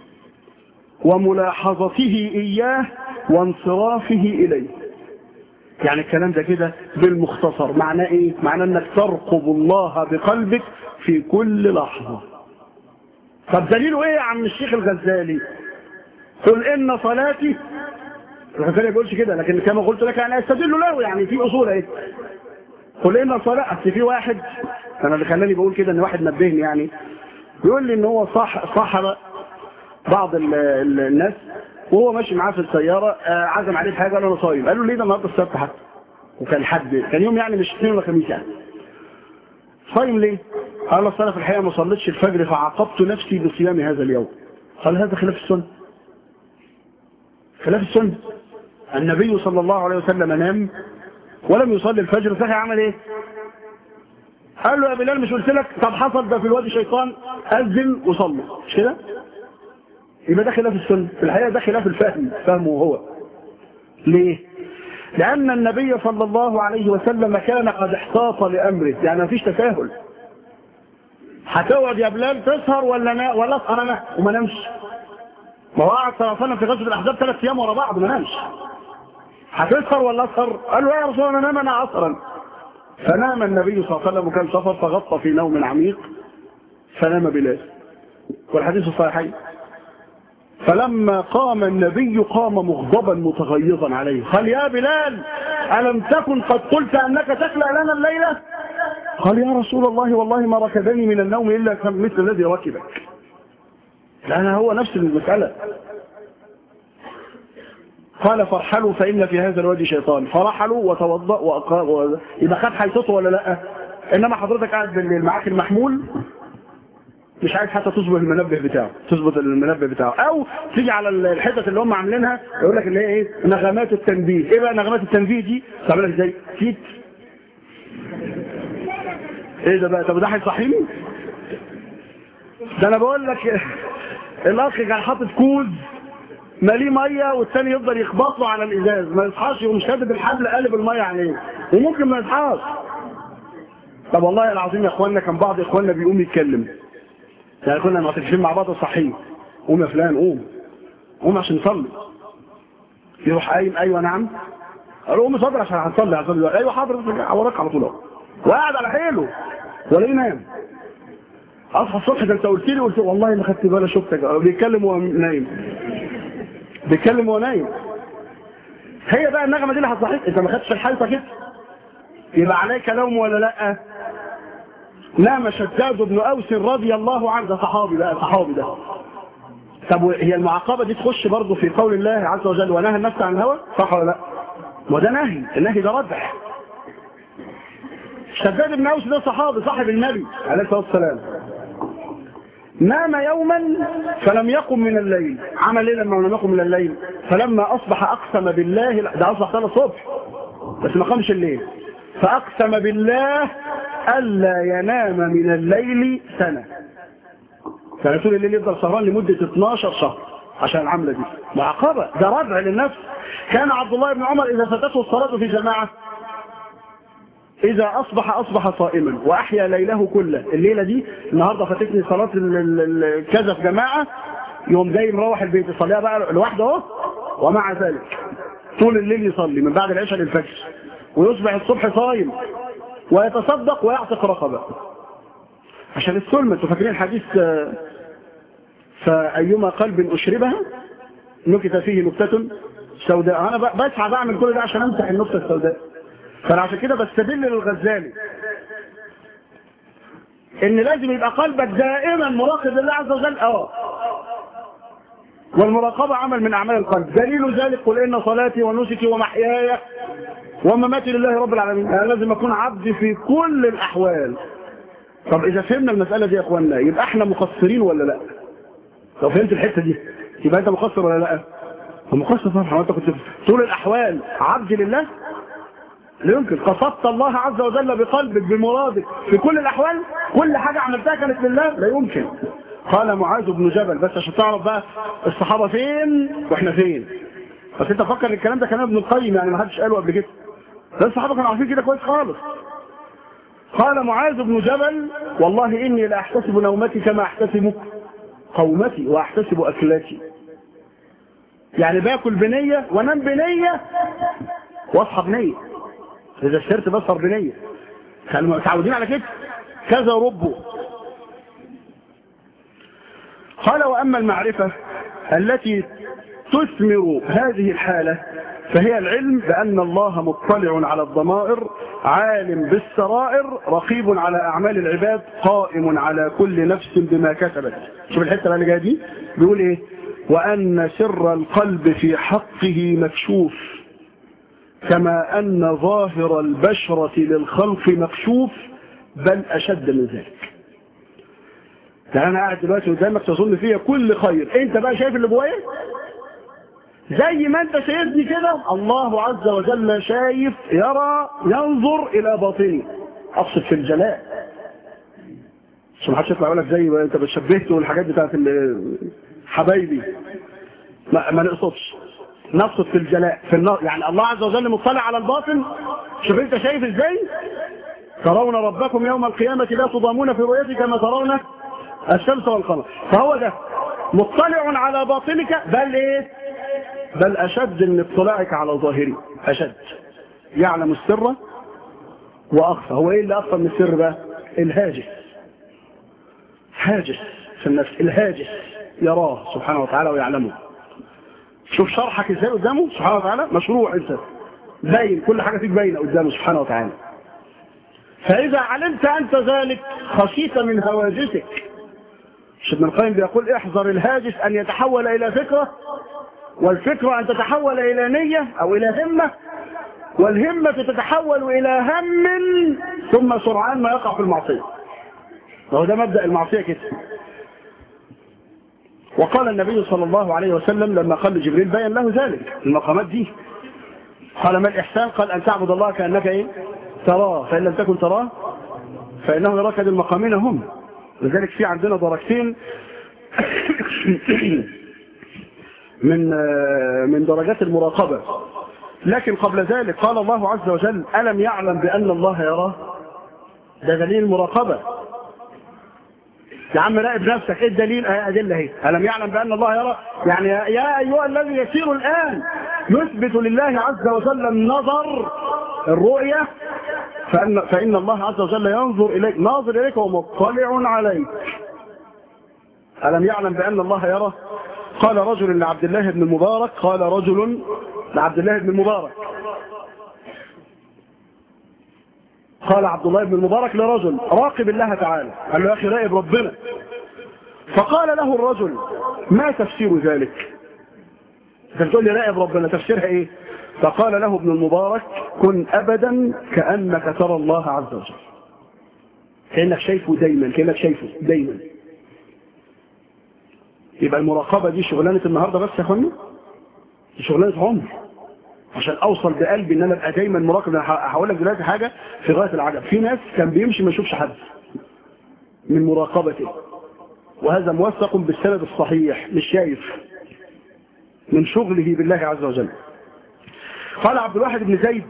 وملاحظته اياه وانصرافه اليه يعني الكلام ده كده بالمختصر معناه ايه معناه انك ترقب الله بقلبك في كل لحظه طب دليله ايه يا عم الشيخ الغزالي قل ان صلاتي الغزالي ما بيقولش كده لكن كما قلت لك انا استدل له يعني في اصول ايه قل ان صلاه اصل في واحد انا اللي خلاني بقول كده ان واحد نبهني يعني بيقول لي ان هو صح صحب بعض ال ال الناس وهو ماشي معاه في السياره آه عزم عليه حاجه قال له انا صايم قال له ليه ده النهارده السبت حتى وكان حد كان يوم يعني مش اثنين ولا خميس يعني صايم ليه؟ قال اصل انا في الحقيقه ما صليتش الفجر فعاقبت نفسي بصيام هذا اليوم قال هذا خلاف السنه خلاف السنه النبي صلى الله عليه وسلم نام ولم يصلي الفجر صحي عمل ايه قال له يا بلال مش قلت لك طب حصل ده في الوادي شيطان اذن وصلي مش كده يبقى ده خلاف السنه في الحقيقه ده خلاف الفهم فهمه هو ليه لأن النبي صلى الله عليه وسلم كان قد احتاط لأمره يعني ما فيش تساهل هتقعد يا بلال تسهر ولا نا ولا اسهر انا وما نامش ما هو قعد صلى الله عليه وسلم في غزوه الاحزاب ثلاث ايام ورا بعض ما نامش هتسهر ولا اسهر قال له يا رسول الله انا نام انا عصرا فنام النبي صلى الله عليه وسلم وكان سفر فغطى في نوم عميق فنام بلال والحديث الصحيحين فلما قام النبي قام مغضبا متغيظا عليه قال يا بلال ألم تكن قد قلت أنك تكلأ لنا الليلة قال يا رسول الله والله ما ركبني من النوم إلا كان مثل الذي ركبك لأن هو نفس المسألة قال فارحلوا فإن في هذا الوادي شيطان فرحلوا وتوضأ وأقام يبقى خد حيثته ولا لا إنما حضرتك قاعد بالليل معاك المحمول مش عايز حتى تظبط المنبه بتاعه تظبط المنبه بتاعه او تيجي على الحتت اللي هم عاملينها يقول لك اللي هي ايه نغمات التنبيه ايه بقى نغمات التنبيه دي تعملها ازاي تيت ايه ده بقى طب ده هيصحيني ده انا بقول لك الاخ كان حاطط كوز ماليه ميه والثاني يفضل يخبط له على الازاز ما يصحاش يقوم شادد الحبل قلب الميه عليه وممكن ما يصحاش طب والله العظيم يا اخوانا كان بعض اخواننا بيقوم يتكلم يعني كنا معتكفين مع بعض صحيح قوم يا فلان قوم قوم عشان نصلي يروح قايم ايوه نعم قال له قوم صدر عشان هنصلي هنصلي ايوه حاضر وراك على طول اهو وقاعد على حيله ولا ينام اصحى الصبح ده انت قلت لي قلت والله ما خدت بالي شفتك بيتكلم وهو نايم بيتكلم وهو نايم هي بقى النغمه دي اللي هتصحيك انت ما خدتش الحيطه كده يبقى عليك لوم ولا لا نام شداد بن أوس رضي الله عنه ده صحابي بقى صحابي ده طب هي المعاقبة دي تخش برضه في قول الله عز وجل ونهى النفس عن الهوى صح ولا لا وده نهي النهي ده ردع شداد بن أوس ده صحابي صاحب النبي عليه الصلاة والسلام نام يوما فلم يقم من الليل عمل ايه لما لم يقم من الليل فلما أصبح أقسم بالله ده أصبح ثلاث الصبح بس ما قامش الليل فأقسم بالله ألا ينام من الليل سنة كان طول الليل يفضل سهران لمدة 12 شهر عشان العملة دي معاقبة ده ردع للنفس كان عبد الله بن عمر إذا فاتته الصلاة في جماعة إذا أصبح أصبح صائما وأحيا ليله كله الليلة دي النهاردة فاتتني صلاة كذا في جماعة يوم جاي مروح البيت يصليها بقى لوحده اهو ومع ذلك طول الليل يصلي من بعد العشاء للفجر ويصبح الصبح صايم ويتصدق ويعتق رقبة عشان السلمة انتوا فاكرين حديث فأيما قلب أشربها نكت فيه نكتة سوداء أنا بسعى بعمل كل ده عشان أمسح النكتة السوداء فأنا عشان كده بستدل للغزالي إن لازم يبقى قلبك دائما مراقب لله عز وجل اه والمراقبة عمل من أعمال القلب دليل ذلك قل إن صلاتي ونسكي ومحياي ومماتي لله رب العالمين أنا لازم أكون عبد في كل الأحوال طب إذا فهمنا المسألة دي يا أخوانا يبقى إحنا مقصرين ولا لا لو فهمت الحتة دي يبقى أنت مقصر ولا لا مقصر طبعا أنت كنت طول الأحوال عبد لله لا يمكن قصدت الله عز وجل بقلبك بمرادك في كل الأحوال كل حاجة عملتها كانت لله لا يمكن قال معاذ بن جبل بس عشان تعرف بقى الصحابة فين واحنا فين بس انت فكر الكلام ده كلام ابن القيم يعني ما حدش قاله قبل كده ده الصحابة كانوا عارفين كده كويس خالص قال معاذ بن جبل والله إني لأحتسب نومتي كما أحتسب قومتي وأحتسب أكلاتي يعني باكل بنية وانام بنية واصحى بنية إذا اشترت بسهر بنية كانوا متعودين على كده كذا ربه قال وأما المعرفة التي تثمر هذه الحالة فهي العلم بأن الله مطلع على الضمائر عالم بالسرائر رقيب على أعمال العباد قائم على كل نفس بما كسبت شوف الحتة اللي جايه دي بيقول ايه وأن سر القلب في حقه مكشوف كما أن ظاهر البشرة للخلق مكشوف بل أشد من ذلك يعني أنا قاعد دلوقتي قدامك تظن فيها كل خير أنت بقى شايف اللي جوايا زي ما أنت شايفني كده الله عز وجل شايف يرى ينظر إلى باطني أقصد في الجلاء عشان ما حدش يطلع يقول لك زي ما أنت بتشبهته والحاجات بتاعت حبايبي ما, ما نقصدش نقصد في الجلاء في النار يعني الله عز وجل مطلع على الباطن شوف انت شايف ازاي ترون ربكم يوم القيامة لا تضامون في رؤيته كما ترون الشمس والقمر فهو ده مطلع على باطنك بل ايه بل اشد من اطلاعك على ظاهري اشد يعلم السر واخفى هو ايه اللي اخفى من السر بقى الهاجس هاجس في النفس الهاجس يراه سبحانه وتعالى ويعلمه شوف شرحك ازاي قدامه سبحانه وتعالى مشروع انت باين كل حاجه فيك باينه قدامه سبحانه وتعالى فاذا علمت انت ذلك خشيت من هواجسك مش ابن القيم بيقول احذر الهاجس ان يتحول الى فكره والفكره ان تتحول الى نيه او الى همه والهمه تتحول الى هم ثم سرعان ما يقع في المعصيه وهو ده مبدا المعصيه كده وقال النبي صلى الله عليه وسلم لما قال لجبريل بين له ذلك المقامات دي قال ما الإحسان قال أن تعبد الله كأنك إيه تراه فإن لم تكن تراه فإنه يراك هذه المقامين هم لذلك في عندنا درجتين من من درجات المراقبة لكن قبل ذلك قال الله عز وجل ألم يعلم بأن الله يراه ده دليل المراقبة يا عم راقب نفسك ايه الدليل اهي ادله اهي الم يعلم بان الله يرى يعني يا ايها الذي يسير الان يثبت لله عز وجل النظر الرؤيه فان فان الله عز وجل ينظر اليك ناظر اليك ومطلع عليك الم يعلم بان الله يرى قال رجل لعبد الله بن المبارك قال رجل لعبد الله بن المبارك قال عبد الله بن المبارك لرجل راقب الله تعالى قال له يا اخي راقب ربنا فقال له الرجل ما تفسير ذلك انت بتقول لي راقب ربنا تفسيرها ايه فقال له ابن المبارك كن ابدا كانك ترى الله عز وجل كانك شايفه دايما كانك شايفه دايما يبقى المراقبه دي شغلانه النهارده بس يا اخوانا دي شغلانه عمر عشان اوصل بقلبي ان انا ابقى دايما مراقب انا هقول لك دلوقتي حاجه في غايه العجب في ناس كان بيمشي ما يشوفش حد من مراقبته وهذا موثق بالسند الصحيح مش شايف من شغله بالله عز وجل قال عبد الواحد بن زيد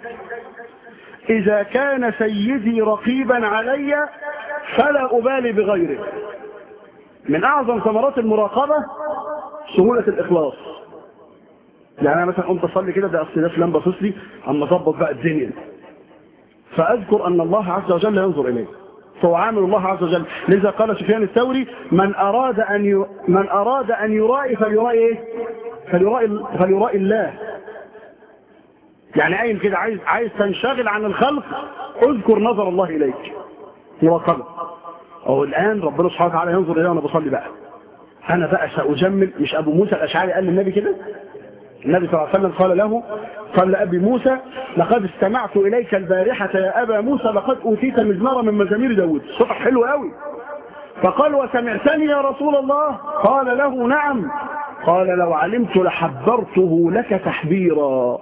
إذا كان سيدي رقيبا علي فلا أبالي بغيره من أعظم ثمرات المراقبة سهولة الإخلاص يعني أنا مثلا قمت أصلي كده ده أصل ده فلان باصص لي أما أظبط بقى الدنيا فأذكر أن الله عز وجل ينظر إليه فهو عامل الله عز وجل لذا قال سفيان الثوري من أراد أن ي... من أراد أن يرائي فليرائي إيه؟ فليرائي فليرائي الله يعني قايم كده عايز عايز تنشغل عن الخلق اذكر نظر الله اليك مراقبه اهو الان ربنا سبحانه وتعالى ينظر الي وانا بصلي بقى انا بقى ساجمل مش ابو موسى الاشعري قال للنبي كده النبي صلى الله عليه وسلم قال له قال لابي موسى لقد استمعت اليك البارحه يا ابا موسى لقد اوتيت مزمارا من مزامير داود صوتك حلو قوي فقال وسمعتني يا رسول الله قال له نعم قال لو علمت لحبرته لك تحبيرا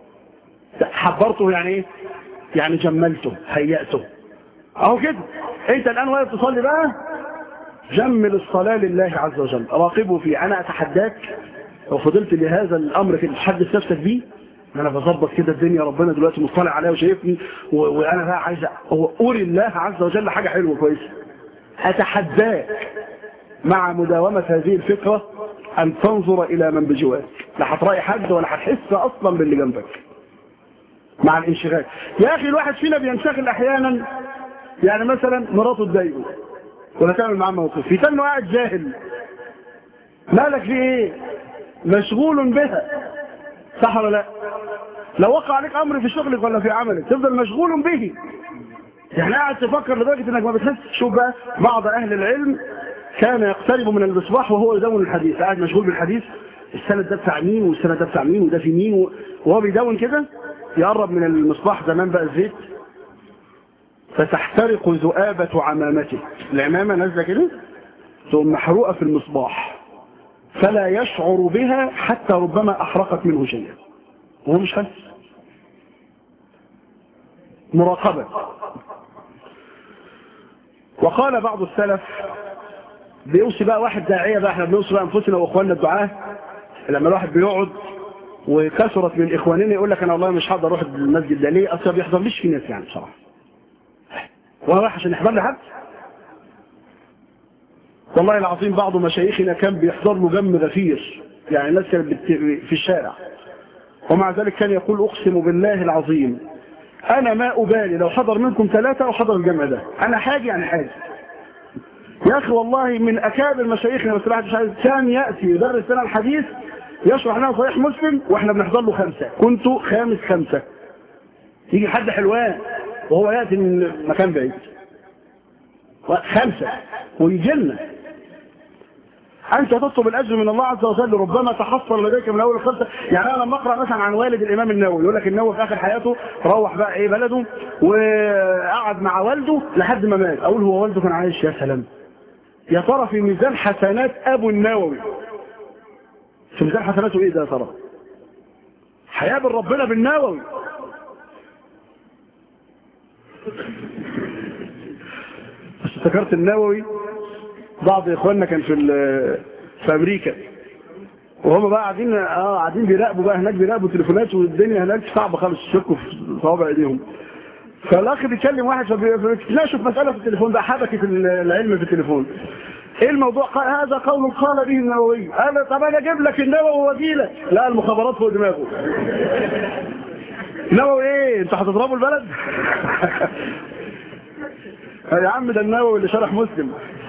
حبرته يعني ايه يعني جملته هيأته اهو كده انت الان واقف تصلي بقى جمل الصلاة لله عز وجل راقبه فيه انا اتحداك لو فضلت لهذا الامر كده تحدث نفسك بيه ان انا بظبط كده الدنيا ربنا دلوقتي مطلع عليا وشايفني و... وانا بقى عايز اري الله عز وجل حاجه حلوه كويسه اتحداك مع مداومه هذه الفكره ان تنظر الى من بجوارك لا هتراعي حد ولا هتحس اصلا باللي جنبك مع الانشغال يا اخي الواحد فينا بينشغل احيانا يعني مثلا مراته تضايقه ولا تعمل معاه موقف في انه قاعد جاهل مالك في ايه مشغول بها صح ولا لا لو وقع عليك امر في شغلك ولا في عملك تفضل مشغول به يعني قاعد تفكر لدرجه انك ما بتحس شوف بقى بعض اهل العلم كان يقترب من المصباح وهو يدون الحديث قاعد مشغول بالحديث السند ده بتاع مين والسند ده بتاع مين وده في مين وهو بيدون كده يقرب من المصباح زمان بقى الزيت فتحترق ذؤابة عمامته العمامة نازلة كده ثم محروقة في المصباح فلا يشعر بها حتى ربما أحرقت منه شيئا وهو مش حاسس مراقبة وقال بعض السلف بيوصي بقى واحد داعية بقى احنا بنوصي بقى انفسنا واخواننا الدعاة لما الواحد بيقعد وكثرت من اخواننا يقول لك انا والله مش هقدر اروح المسجد ده ليه اصل ما بيحضرليش في ناس يعني بصراحه وانا رايح عشان يحضر لي حد والله العظيم بعض مشايخنا كان بيحضر له جم غفير يعني الناس كانت في الشارع ومع ذلك كان يقول اقسم بالله العظيم انا ما ابالي لو حضر منكم ثلاثة او حضر الجمع ده انا حاجي يعني حاجي يا اخي والله من اكابر مشايخنا بس الواحد مش عايز كان ياتي يدرس لنا الحديث يشرح لنا صحيح مسلم واحنا بنحضر له خمسه كنت خامس خمسه يجي حد حلوان وهو ياتي من مكان بعيد خمسه ويجي لنا أنت تطلب الأجر من الله عز وجل ربما تحصل لديك من أول الخمسة يعني أنا لما أقرأ مثلا عن والد الإمام النووي يقول لك النووي في آخر حياته روح بقى إيه بلده وقعد مع والده لحد ما مات أقول هو والده كان عايش يا سلام يا ترى في ميزان حسنات أبو النووي في ميزان حسناته إيه ده يا ترى هيقابل ربنا بالنووي بس افتكرت النووي بعض اخواننا كان في في امريكا وهم بقى قاعدين اه قاعدين بيراقبوا بقى هناك بيراقبوا تليفونات والدنيا هناك صعبه خالص يشكوا في صوابع ايديهم فالاخ بيتكلم واحد فبيتناقشوا في مساله في التليفون بقى حبكه العلم في التليفون ايه الموضوع قال هذا قول قال به النووي انا طب انا اجيب لك النووي واجيلك لا المخابرات فوق دماغه نووي ايه انتوا هتضربوا البلد يا عم ده النووي اللي شرح مسلم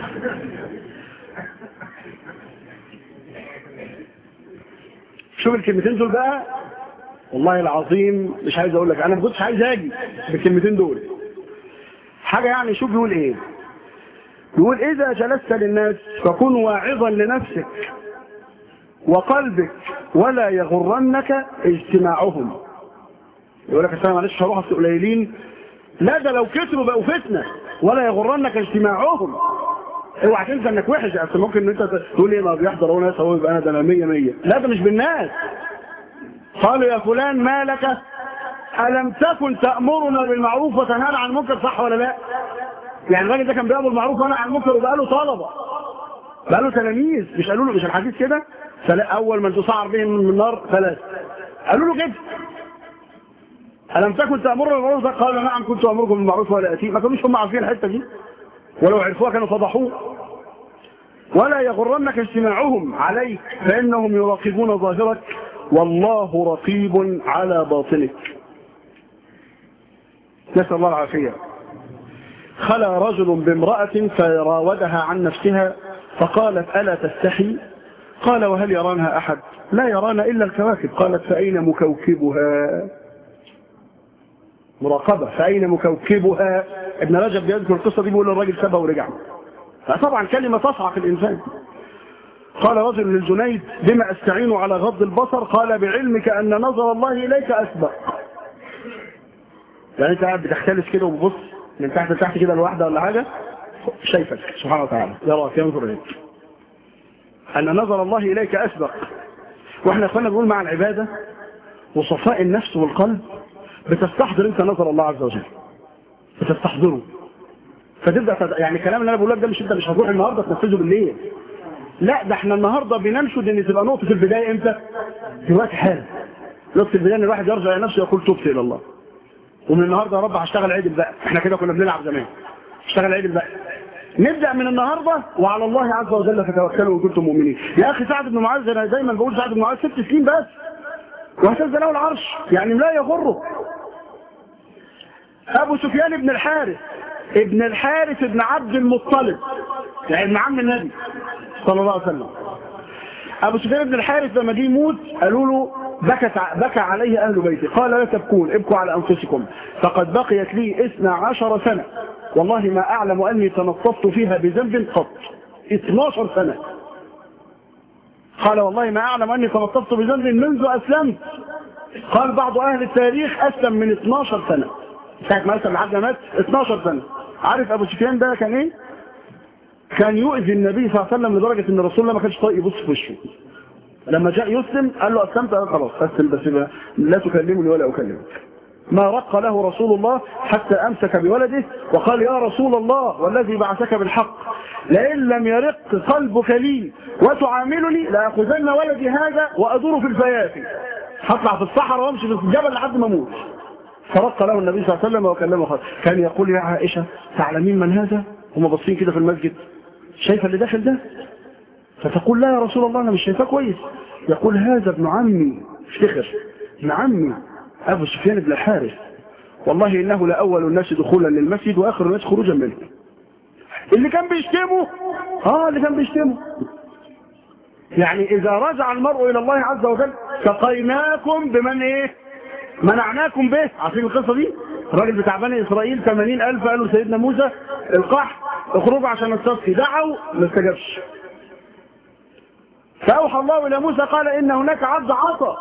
شوف الكلمتين دول بقى والله العظيم مش عايز اقول لك انا ما كنتش عايز اجي بالكلمتين دول حاجه يعني شوف بيقول ايه يقول اذا جلست للناس فكن واعظا لنفسك وقلبك ولا يغرنك اجتماعهم يقول لك السلام معلش هروح اصل قليلين لا ده لو كتروا بقوا فتنه ولا يغرنك اجتماعهم اوعى تنسى انك وحش اصل ممكن ان انت تقول ايه ما بيحضر هو ناس هو يبقى انا ده انا 100 100 لا ده مش بالناس قالوا يا فلان ما لك الم تكن تامرنا بالمعروف وتنهانا عن المنكر صح ولا لا يعني الراجل ده كان بيامر بالمعروف ونهى عن المنكر وبقى له طلبه بقى له تلاميذ مش قالوا له مش الحديث كده اول من تسعر بهم من النار ثلاث قالوا له كده ألم تكن تأمرنا بالمعروف قال نعم كنت أمركم بالمعروف ولا أتي ما كانوش هم عارفين الحتة دي ولو عرفوها كانوا فضحوه ولا يغرنك اجتماعهم عليك فإنهم يراقبون ظاهرك والله رقيب على باطنك نسأل الله العافية خلى رجل بامرأة فراودها عن نفسها فقالت ألا تستحي قال وهل يرانها أحد لا يرانا إلا الكواكب قالت فأين مكوكبها مراقبة فأين مكوكبها ابن رجب بيذكر القصة دي بيقول الراجل سابها ورجع فطبعا كلمة تصعق الإنسان قال رجل للجنيد بما أستعين على غض البصر قال بعلمك أن نظر الله إليك أسبق يعني أنت قاعد بتختلس كده وببص من تحت لتحت كده الواحدة ولا حاجة شايفك سبحانه وتعالى يراك ينظر إليك أن نظر الله إليك أسبق وإحنا كنا بنقول مع العبادة وصفاء النفس والقلب بتستحضر انت نظر الله عز وجل بتستحضره فتبدا تد... يعني الكلام اللي انا بقول لك ده مش انت مش هتروح النهارده تنفذه بالليل لا ده احنا النهارده بننشد ان تبقى نقطه البدايه امتى؟ في وقت حال نقطه البدايه ان الواحد يرجع الى نفسه يقول تبت الى الله ومن النهارده يا رب هشتغل عدل بقى احنا كده كنا بنلعب زمان اشتغل عدل بقى نبدا من النهارده وعلى الله عز وجل فتوكلوا ان كنتم مؤمنين يا اخي سعد بن معاذ انا دايما بقول سعد بن معاذ ست سنين بس واهتز له العرش يعني لا يغره ابو سفيان بن الحارث ابن الحارث بن عبد المطلب يعني ابن عم النبي صلى الله عليه وسلم ابو سفيان بن الحارث لما جه يموت قالوا له بكت بكى عليه اهل بيته قال لا تبكون ابكوا على انفسكم فقد بقيت لي اثنا عشر سنه والله ما اعلم اني تنططت فيها بذنب قط 12 سنه قال والله ما أعلم أني تلطفت بذنب منذ أسلمت قال بعض أهل التاريخ أسلم من 12 سنة ساعة ما أسلم لحد مات 12 سنة عارف أبو سفيان ده كان إيه؟ كان يؤذي النبي صلى الله عليه وسلم لدرجة أن الرسول الله ما كانش طايق يبص في وشه لما جاء يسلم قال له أسلمت قال خلاص أسلم بس لا تكلمني ولا أكلمك ما رق له رسول الله حتى أمسك بولده وقال يا رسول الله والذي بعثك بالحق لئن لم يرق قلبك لي وتعاملني لأخذن ولدي هذا وأدور في الفيافي هطلع في الصحراء وامشي في الجبل لحد ما اموت فرق له النبي صلى الله عليه وسلم وكلمه خالص كان يقول يا عائشة تعلمين من هذا هم باصين كده في المسجد شايفه اللي داخل ده فتقول لا يا رسول الله انا مش شايفاه كويس يقول هذا ابن عمي افتخر ابن عمي ابو سفيان بن الحارث والله إنه لأول الناس دخولا للمسجد وآخر الناس خروجا منه اللي كان بيشتمه اه اللي كان بيشتمه يعني إذا رجع المرء إلى الله عز وجل سقيناكم بمن إيه منعناكم به عارفين القصة دي الراجل بتاع بني إسرائيل 80 ألف قالوا سيدنا موسى القح اخرجوا عشان نستسقي دعوا ما استجابش فأوحى الله إلى موسى قال إن هناك عبد عصى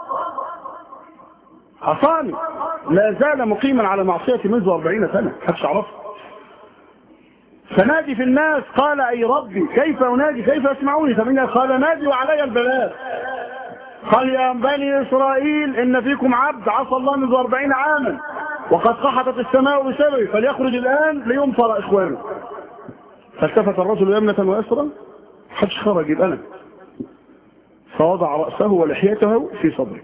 عصاني لا زال مقيما على معصيتي منذ 40 سنة محدش يعرفه فنادي في الناس قال أي ربي كيف أنادي كيف يسمعوني فمن قال نادي وعلي البلاغ قال يا بني إسرائيل إن فيكم عبد عصى الله منذ أربعين عاما وقد قحطت السماء بسببه فليخرج الآن لينصر إخوانه فالتفت الرجل يمنة ويسرا حدش خرج يبقى أنا فوضع رأسه ولحيته في صدره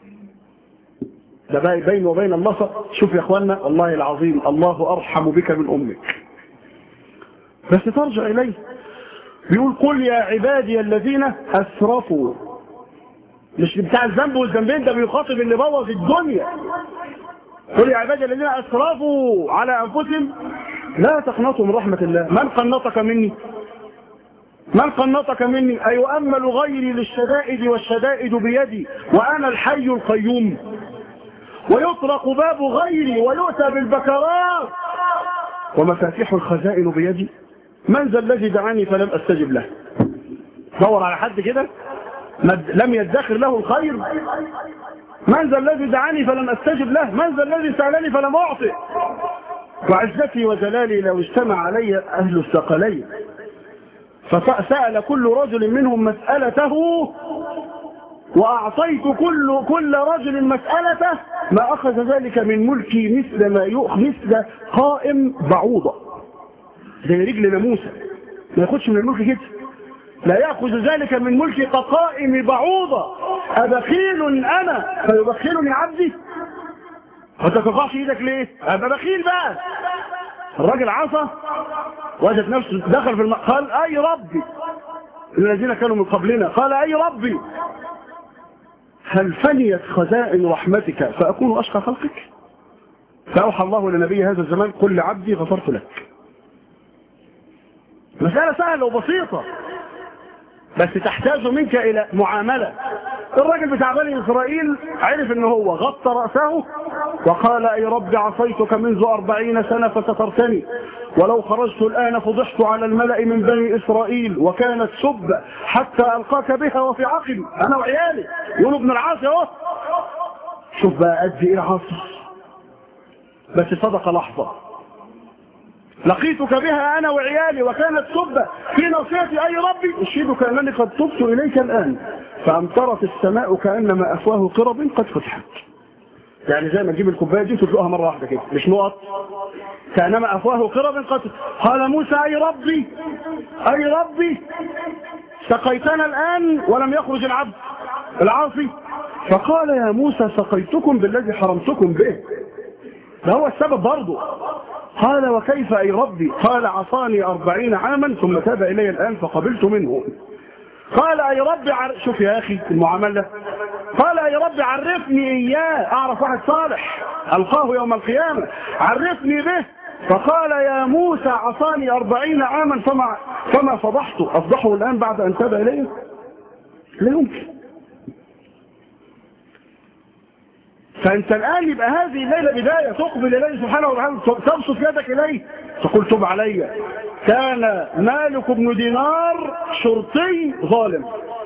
ده بقى بين وبين الله شوف يا اخوانا والله العظيم الله ارحم بك من امك بس ترجع اليه بيقول قل يا عبادي الذين اسرفوا مش بتاع الذنب والذنبين ده بيخاطب اللي بوظ الدنيا قل يا عبادي الذين اسرفوا على انفسهم لا تقنطوا من رحمه الله من قنطك مني من قنطك مني أيؤمل غيري للشدائد والشدائد بيدي وأنا الحي القيوم ويطرق باب غيري ويؤتى بالبكرات ومفاتيح الخزائن بيدي من ذا الذي دعاني فلم أستجب له دور على حد كده لم يدخر له الخير من ذا الذي دعاني فلم أستجب له من ذا الذي سألني فلم أعطي وعزتي وجلالي لو اجتمع علي أهل الثقلين فسأل كل رجل منهم مسألته وأعطيت كل كل رجل مسألته ما أخذ ذلك من ملكي مثل ما يؤخذ مثل قائم بعوضة زي رجل ناموسة ما ياخدش من الملك كده لا يأخذ ذلك من ملكي كقائم بعوضة أبخيل أنا فيبخلني عبدي ما تتقعش ايدك ليه أبقى بخيل بقى الراجل عصى وجد نفسه دخل في الم... قال أي ربي الذين كانوا من قبلنا قال أي ربي هل فنيت خزائن رحمتك فأكون أشقى خلقك فأوحى الله لنبي هذا الزمان قل لعبدي غفرت لك مسألة سهلة وبسيطة بس تحتاج منك إلى معاملة الراجل بتاع بني إسرائيل عرف ان هو غطى رأسه وقال أي رب عصيتك منذ أربعين سنة فسترتني ولو خرجت الآن فضحت على الملأ من بني إسرائيل وكانت سب حتى ألقاك بها وفي عقل أنا وعيالي يقولوا ابن العاصي اهو شوف بقى قد إيه عاصي بس صدق لحظة لقيتك بها أنا وعيالي وكانت سبة في نصيحتي أي ربي أشهدك أنني قد تبت إليك الآن فأمطرت السماء كأنما أفواه قرب قد فتحت يعني زي ما تجيب الكوبايه دي وتطلقها مره واحده كده مش نقط كانما افواه قرب قد قال موسى اي ربي اي ربي سقيتنا الان ولم يخرج العبد العاصي فقال يا موسى سقيتكم بالذي حرمتكم به ده هو السبب برضه قال وكيف أي ربي قال عصاني أربعين عاما ثم تاب إلي الآن فقبلت منه قال أي ربي عر... شوف يا أخي المعاملة قال أي ربي عرفني إياه أعرف واحد صالح ألقاه يوم القيامة عرفني به فقال يا موسى عصاني أربعين عاما فما, فما فضحته أفضحه الآن بعد أن تاب إليه لا يمكن فأنت الآن يبقى هذه الليلة بداية تقبل إليه سبحانه وتعالى تبسط يدك إليه تقول تب علي كان مالك بن دينار شرطي ظالم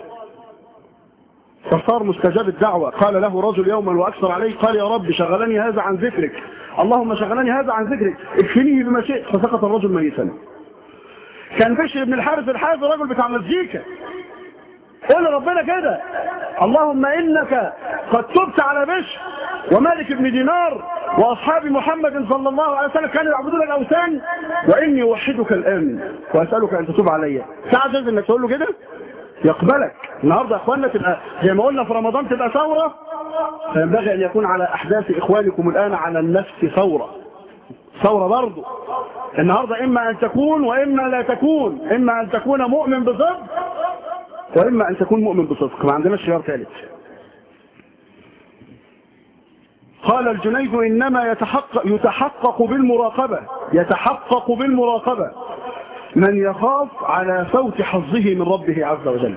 فصار مستجاب الدعوة قال له رجل يوما وأكثر عليه قال يا رب شغلني هذا عن ذكرك اللهم شغلني هذا عن ذكرك اكفنيه بما شئت فسقط الرجل ميتا كان بشر بن الحارث الحارث رجل بتاع مزيكا قول ربنا كده اللهم إنك قد تبت على بشر ومالك بن دينار وأصحاب محمد صلى الله عليه وسلم كانوا يعبدون الأوثان وإني أوحدك الآن وأسألك أن تتوب علي ساعة جزء إنك تقول له كده يقبلك النهاردة يا أخواننا تبقى زي ما قلنا في رمضان تبقى ثورة فينبغي أن يكون على أحداث إخوانكم الآن على النفس ثورة ثورة برضو النهاردة إما أن تكون وإما لا تكون إما أن تكون مؤمن بصدق وإما أن تكون مؤمن بصدق ما عندناش خيار ثالث قال الجنيد إنما يتحقق, يتحقق بالمراقبة يتحقق بالمراقبة من يخاف على فوت حظه من ربه عز وجل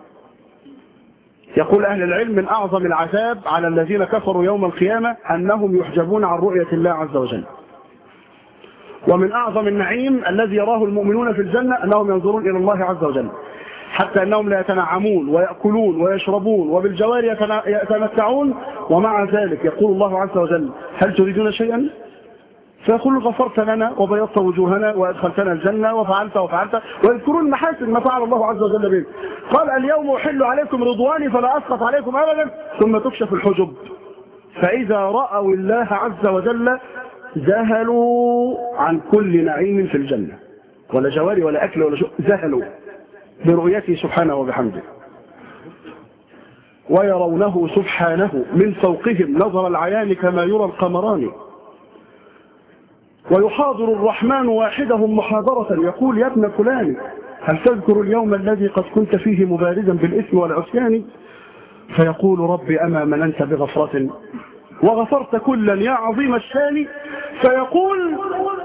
يقول أهل العلم من أعظم العذاب على الذين كفروا يوم القيامة أنهم يحجبون عن رؤية الله عز وجل ومن أعظم النعيم الذي يراه المؤمنون في الجنة أنهم ينظرون إلى الله عز وجل حتى أنهم لا يتنعمون ويأكلون ويشربون وبالجوار يتمتعون ومع ذلك يقول الله عز وجل هل تريدون شيئا فيقول غفرت لنا وبيضت وجوهنا وادخلتنا الجنة وفعلت وفعلت ويذكرون محاسن ما فعل الله عز وجل به قال اليوم أحل عليكم رضواني فلا أسقط عليكم أبدا ثم تكشف الحجب فإذا رأوا الله عز وجل ذهلوا عن كل نعيم في الجنة ولا جواري ولا أكل ولا شيء ذهلوا برؤيته سبحانه وبحمده ويرونه سبحانه من فوقهم نظر العيان كما يرى القمران ويحاضر الرحمن واحدهم محاضرة يقول يا ابن فلان هل تذكر اليوم الذي قد كنت فيه مبارزا بالإثم والعصيان فيقول ربي أما مننت بغفرة وغفرت كلا يا عظيم الشان فيقول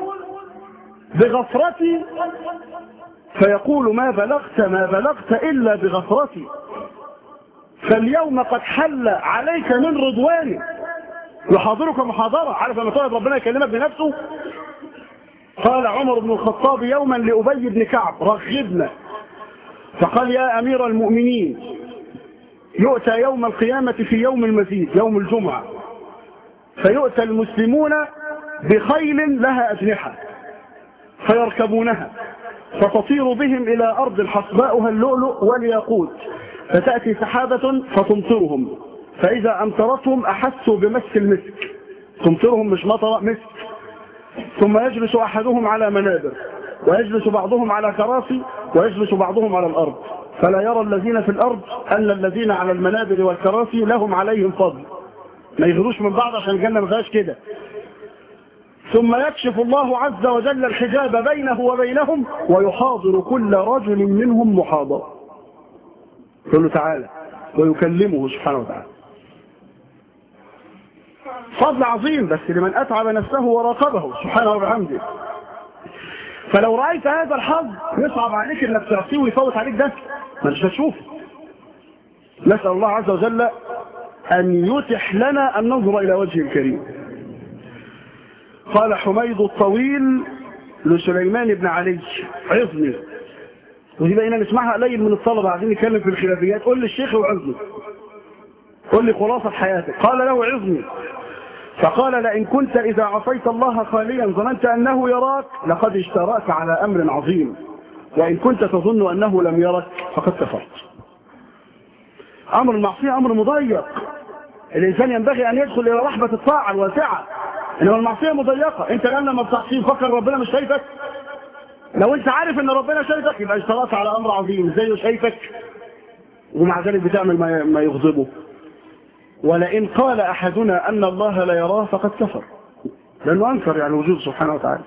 بغفرتي فيقول ما بلغت ما بلغت إلا بغفرتي فاليوم قد حل عليك من رضواني يحاضرك محاضرة عارف لما طلب ربنا يكلمك بنفسه قال عمر بن الخطاب يوما لأبي بن كعب رغبنا فقال يا أمير المؤمنين يؤتى يوم القيامة في يوم المزيد يوم الجمعة فيؤتى المسلمون بخيل لها أجنحة فيركبونها فتطير بهم إلى أرض حصباؤها اللؤلؤ والياقوت فتأتي سحابة فتمطرهم فإذا أمطرتهم أحسوا بمس المسك تمطرهم مش مطر مسك ثم يجلس أحدهم على منابر ويجلس بعضهم على كراسي ويجلس بعضهم على الأرض فلا يرى الذين في الأرض أن الذين على المنابر والكراسي لهم عليهم فضل ما يغيروش من بعض عشان الجنة ما فيهاش كده ثم يكشف الله عز وجل الحجاب بينه وبينهم ويحاضر كل رجل منهم محاضر يقول له تعالى ويكلمه سبحانه وتعالى فضل عظيم بس لمن أتعب نفسه وراقبه سبحانه وبحمده فلو رأيت هذا الحظ يصعب عليك انك تعصيه ويفوت عليك ده ما انتش هتشوفه نسأل الله عز وجل أن يتح لنا أن ننظر إلى وجه الكريم قال حميد الطويل لسليمان بن علي عظني ودي بقينا نسمعها قليل من الطلبة عايزين نتكلم في الخلافيات قول للشيخ وعظني قول لي خلاصة حياتك قال له عظني فقال لئن كنت إذا عصيت الله خاليا ظننت أنه يراك لقد اشتراك على أمر عظيم وإن كنت تظن أنه لم يرك فقد كفرت أمر المعصية أمر مضيق الإنسان ينبغي أن يدخل إلى رحمة الطاعة الواسعة إنما المعصية مضيقة أنت الآن لما بتعصيه فكر ربنا مش شايفك لو أنت عارف أن ربنا شايفك يبقى اشتركت على أمر عظيم زيه شايفك ومع ذلك بتعمل ما يغضبه ولئن قال أحدنا أن الله لا يراه فقد كفر لأنه أنكر يعني وجود سبحانه وتعالى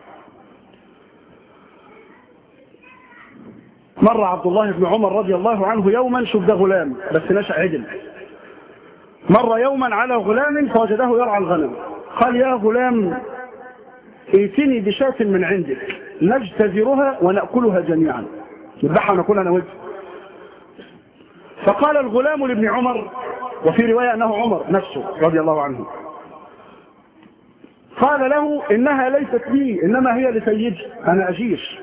مر عبد الله بن عمر رضي الله عنه يوما شوف ده غلام بس نشأ عدل مر يوما على غلام فوجده يرعى الغنم قال يا غلام ائتني بشاة من عندك نجتزرها ونأكلها جميعا نذبحها ونأكلها أنا وانت فقال الغلام لابن عمر وفي رواية أنه عمر نفسه رضي الله عنه قال له إنها ليست لي إنما هي لسيدي أنا أجيش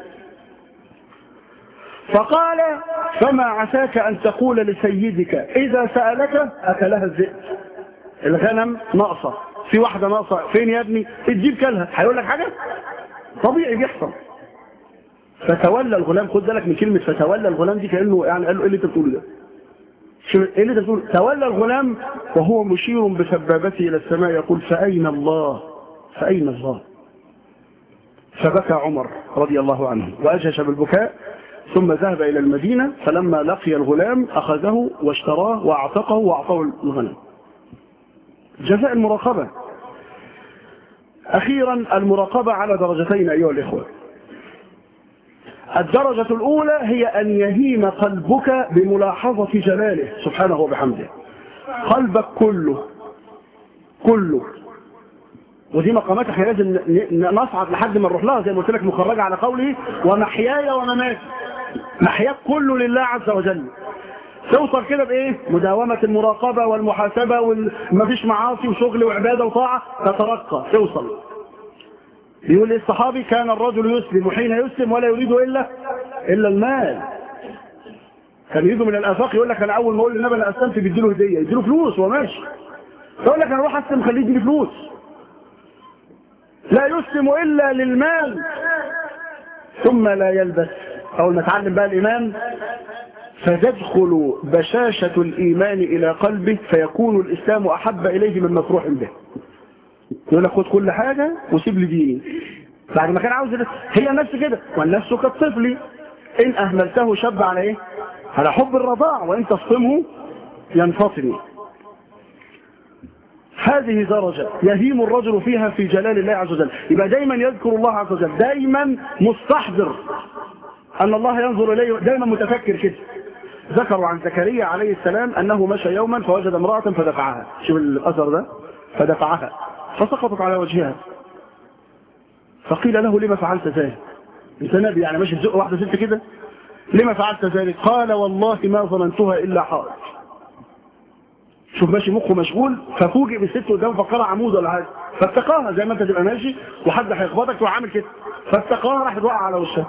فقال فما عساك أن تقول لسيدك إذا سألك أكلها الذئب الغنم ناقصة في واحدة ناقصة فين يا ابني تجيب كلها هيقول لك حاجة طبيعي بيحصل فتولى الغلام خد بالك من كلمة فتولى الغلام دي كأنه يعني قال له ايه اللي انت بتقوله ده ايه اللي انت بتقوله تولى الغلام وهو مشير بسبابته الى السماء يقول فأين الله فأين الله فبكى عمر رضي الله عنه وأجهش بالبكاء ثم ذهب إلى المدينة فلما لقي الغلام أخذه واشتراه وأعتقه وأعطاه الغنم جزاء المراقبة أخيرا المراقبة على درجتين أيها الإخوة الدرجة الأولى هي أن يهيم قلبك بملاحظة جلاله سبحانه وبحمده قلبك كله كله ودي مقامات احنا لازم ن- ن- نصعد لحد ما نروح لها زي ما قلت لك مخرجه على قوله ومحياي ومماتي محياك كله لله عز وجل توصل كده بايه مداومة المراقبة والمحاسبة ومفيش معاصي وشغل وعبادة وطاعة تترقى توصل يقول لي الصحابي كان الرجل يسلم وحين يسلم ولا يريد إلا إلا المال كان يجوا من الآفاق يقول لك أنا أول ما أقول للنبي أنا أسلمت بيديله هدية يديله فلوس وماشي يقول لك أنا أروح أسلم خليه يديني فلوس لا يسلم إلا للمال ثم لا يلبس أول ما تعلم بقى الإيمان فتدخل بشاشة الإيمان إلى قلبه فيكون الإسلام أحب إليه من مفروح به يقول لك خد كل حاجة وسيب لي ديني بعد ما كان عاوز ده. هي النفس كده والنفس كالطفل إن أهملته شب على إيه على حب الرضاع وإن تصطمه ينفصل هذه درجة يهيم الرجل فيها في جلال الله عز وجل يبقى دايما يذكر الله عز وجل دايما مستحضر أن الله ينظر إليه دايما متفكر كده ذكروا عن زكريا عليه السلام أنه مشى يوما فوجد امرأة فدفعها شوف الأثر ده فدفعها فسقطت على وجهها فقيل له لما فعلت ذلك انت نبي يعني ماشي تزق واحدة ست كده لما فعلت ذلك قال والله ما ظننتها إلا حائط شوف ماشي مخه مشغول ففوجئ بالست قدام فقرة عمود ولا حاجه فاتقاها زي ما انت تبقى ماشي وحد هيخبطك تروح عامل كده فاتقاها راح توقع على وشها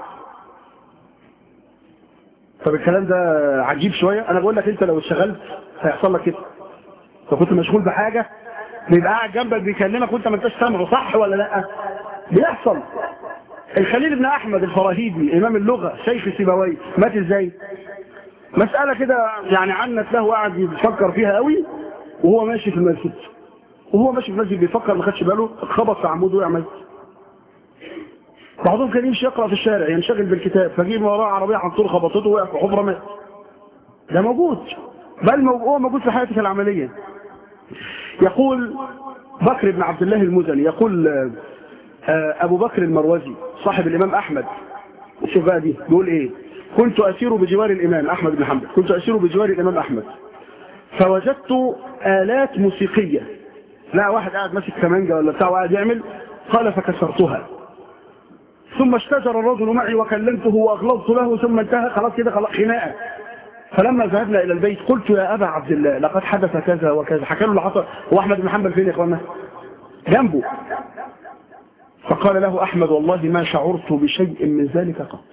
طب الكلام ده عجيب شوية انا بقول لك انت لو اشتغلت هيحصل لك كده لو كنت مشغول بحاجة بيبقى قاعد جنبك بيكلمك وانت ما انتش سامعه صح ولا لا بيحصل الخليل بن احمد الفراهيدي امام اللغة شيخ سيبويه مات ازاي مسألة كده يعني عنت له قاعد يفكر فيها قوي وهو ماشي في المسجد وهو ماشي في المسجد بيفكر ما خدش باله اتخبط في عمود وقع ميت بعضهم كان يمشي يقرأ في الشارع ينشغل بالكتاب فجي من وراه عربية حنطور خبطته وقع في حفرة مات ده موجود بل هو موجود في حياتك العملية يقول بكر بن عبد الله المزني يقول أبو بكر المروزي صاحب الإمام أحمد شوف بقى دي بيقول إيه كنت أسير بجوار الإمام أحمد بن حنبل كنت أسير بجوار الإمام أحمد فوجدت آلات موسيقية لا واحد قاعد ماسك كمانجا ولا بتاع وقاعد يعمل قال فكسرتها ثم اشتجر الرجل معي وكلمته وأغلظت له ثم انتهى خلاص كده خلاص خناقة فلما ذهبنا إلى البيت قلت يا أبا عبد الله لقد حدث كذا وكذا حكى له اللي حصل هو أحمد بن حنبل فين يا إخوانا جنبه فقال له أحمد والله ما شعرت بشيء من ذلك قط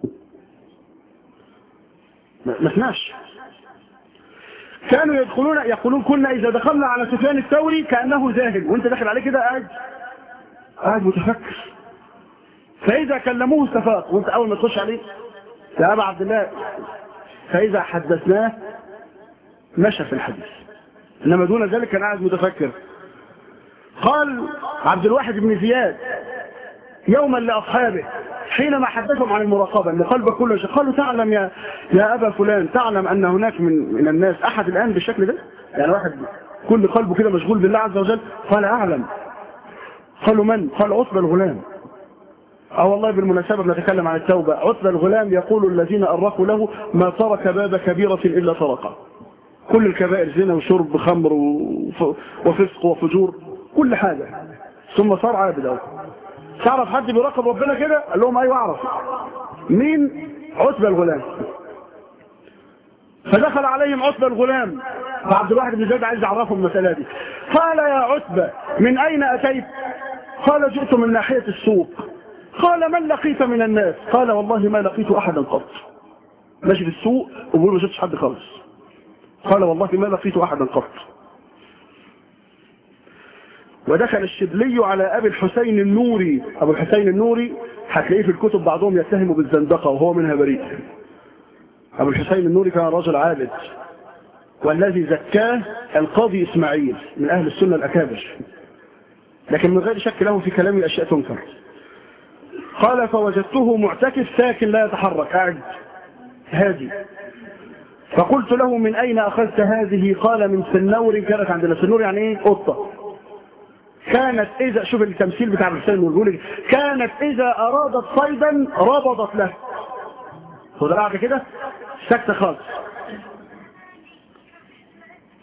ما سمعش كانوا يدخلون يقولون كنا إذا دخلنا على سفيان الثوري كأنه ذاهب وانت داخل عليه كده قاعد قاعد متفكر فإذا كلموه استفاق وانت أول ما تخش عليه يا أبا عبد الله فإذا حدثناه مشى في الحديث إنما دون ذلك كان قاعد متفكر قال عبد الواحد بن زياد يوما لأصحابه حينما حدثهم عن المراقبة ان قلبك كله شيء قالوا تعلم يا يا أبا فلان تعلم أن هناك من من الناس أحد الآن بالشكل ده يعني واحد كل قلبه كده مشغول بالله عز وجل قال أعلم قالوا من قال عتبة الغلام اه والله بالمناسبة بنتكلم عن التوبة عتبة الغلام يقول الذين أرقوا له ما ترك باب كبيرة إلا طرقه كل الكبائر زنا وشرب خمر وفسق وفجور كل حاجة ثم صار عابد أو تعرف حد بيراقب ربنا كده قال لهم ايوه اعرف مين عتبة الغلام فدخل عليهم عتبة الغلام فعبد الواحد بن زيد عايز يعرفهم المسألة دي قال يا عتبة من اين اتيت قال جئت من ناحية السوق قال من لقيت من الناس قال والله ما لقيت احدا قط ماشي في السوق وبقول ما شفتش حد خالص قال والله ما لقيت احدا قط ودخل الشبلي على أبي الحسين النوري أبو الحسين النوري هتلاقيه في الكتب بعضهم يتهمه بالزندقة وهو منها بريء أبو الحسين النوري كان رجل عابد والذي زكاه القاضي إسماعيل من أهل السنة الأكابر لكن من غير شك له في كلامه أشياء تنكر قال فوجدته معتكف ساكن لا يتحرك قاعد هادي فقلت له من أين أخذت هذه قال من سنور كانت عندنا سنور يعني إيه قطة كانت إذا شوف التمثيل بتاع الحسين والجولي كانت إذا أرادت صيدا ربضت له خد بعد كده سكتة خالص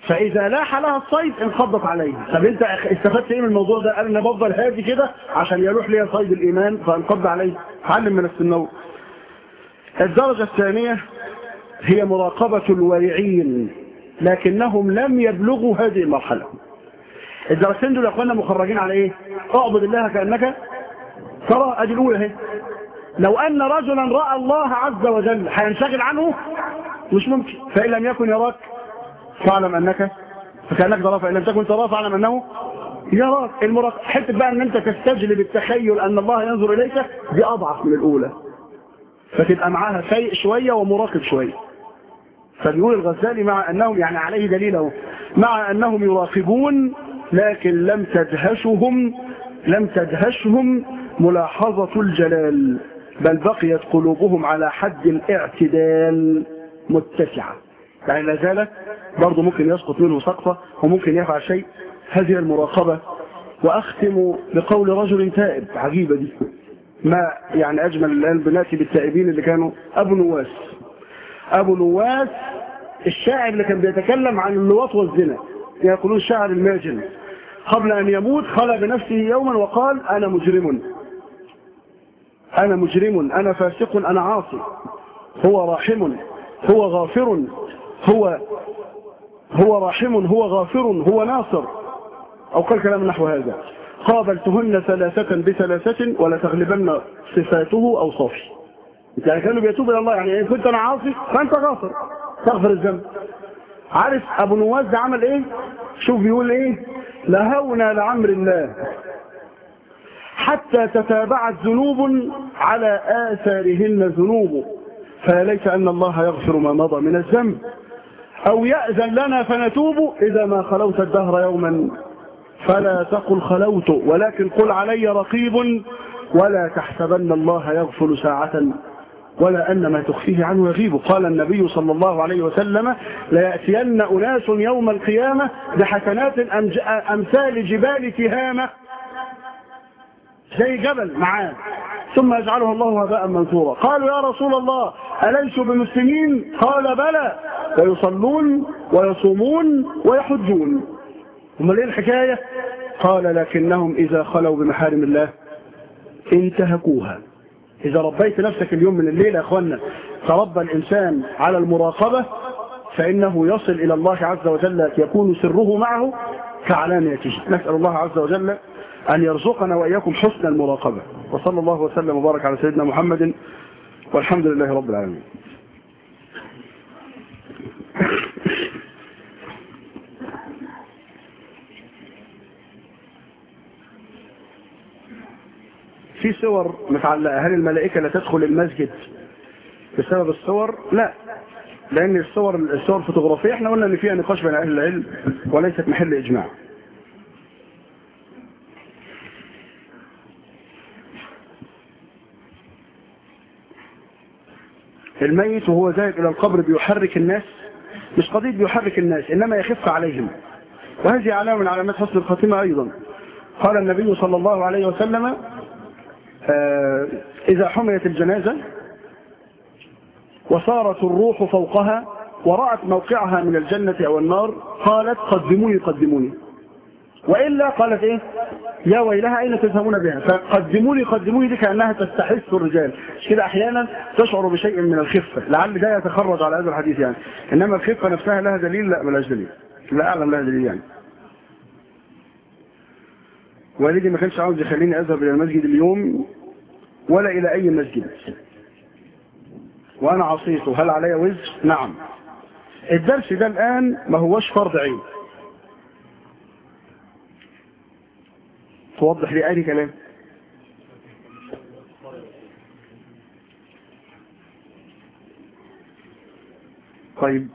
فاذا لاح لها الصيد انقضت عليه طب انت استفدت ايه من الموضوع ده قال انا بفضل هادي كده عشان يروح لي صيد الايمان فانقض عليه علم من السنور الدرجه الثانيه هي مراقبه الورعين لكنهم لم يبلغوا هذه المرحله الدرجتين دول يا اخوانا مخرجين على ايه اعبد الله كانك ترى ادي الاولى اهي لو ان رجلا راى الله عز وجل هينشغل عنه مش ممكن فان لم يكن يراك فاعلم انك فكانك تراه فان لم تكن تراه فاعلم انه يراك المراقبه حته بقى ان انت تستجلب التخيل ان الله ينظر اليك دي اضعف من الاولى فتبقى معاها سيء شويه ومراقب شويه فبيقول الغزالي مع انهم يعني عليه دليله مع انهم يراقبون لكن لم تدهشهم لم تدهشهم ملاحظة الجلال بل بقيت قلوبهم على حد الاعتدال متسعة يعني لا زال برضه ممكن يسقط منه سقطة وممكن يفعل شيء هذه المراقبة وأختم بقول رجل تائب عجيبة دي ما يعني أجمل الآن بناتي بالتائبين اللي كانوا أبو نواس أبو نواس الشاعر اللي كان بيتكلم عن اللواط والزنا يقولون الشاعر الماجن قبل أن يموت خلى بنفسه يوما وقال أنا مجرم أنا مجرم أنا فاسق أنا عاصي هو راحم هو غافر هو هو راحم هو غافر هو ناصر أو قال كلام نحو هذا قابلتهن ثلاثة بثلاثة ولا تغلبن صفاته أو صافي يعني كانوا بيتوب إلى الله يعني إن كنت أنا عاصي فأنت غافر تغفر الذنب عارف أبو نواس ده عمل إيه شوف بيقول إيه لهونا لعمر الله حتى تتابعت ذنوب على آثارهن ذنوب فيا ليت أن الله يغفر ما مضى من الذنب أو يأذن لنا فنتوب إذا ما خلوت الدهر يوما فلا تقل خلوت ولكن قل علي رقيب ولا تحسبن الله يغفل ساعة ولا أن ما تخفيه عنه يغيب قال النبي صلى الله عليه وسلم ليأتين أناس يوم القيامة بحسنات أمثال جبال تهامة زي جبل معاه ثم يجعله الله هباء منثورا قالوا يا رسول الله أليسوا بمسلمين قال بلى ويصلون ويصومون ويحجون هم ليه الحكاية قال لكنهم إذا خلوا بمحارم الله انتهكوها إذا ربيت نفسك اليوم من الليل يا أخوانا تربى الإنسان على المراقبة فإنه يصل إلى الله عز وجل يكون سره معه كعلانيته نسأل الله عز وجل أن يرزقنا وإياكم حسن المراقبة وصلى الله وسلم وبارك على سيدنا محمد والحمد لله رب العالمين في صور متعلقة هل الملائكة لا تدخل المسجد بسبب الصور لا لأن الصور الصور الفوتوغرافية احنا قلنا ان فيها نقاش بين أهل العلم وليست محل إجماع الميت وهو ذاهب إلى القبر بيحرك الناس مش قضية بيحرك الناس إنما يخف عليهم وهذه علامة من علامات حسن الخاتمة أيضا قال النبي صلى الله عليه وسلم آه إذا حميت الجنازة وصارت الروح فوقها ورأت موقعها من الجنة أو النار قالت قدموني قدموني وإلا قالت إيه يا ويلها أين تذهبون بها فقدموني قدموني دي كأنها تستحث الرجال مش كده أحيانا تشعر بشيء من الخفة لعل ده يتخرج على هذا الحديث يعني إنما الخفة نفسها لها دليل لا ملاش دليل لا أعلم لها دليل يعني والدي ما كانش عاوز يخليني أذهب إلى المسجد اليوم ولا إلى أي مسجد وأنا عصيته هل علي وزر؟ نعم الدرس ده الآن ما هوش فرض عين توضح لي أي كلام طيب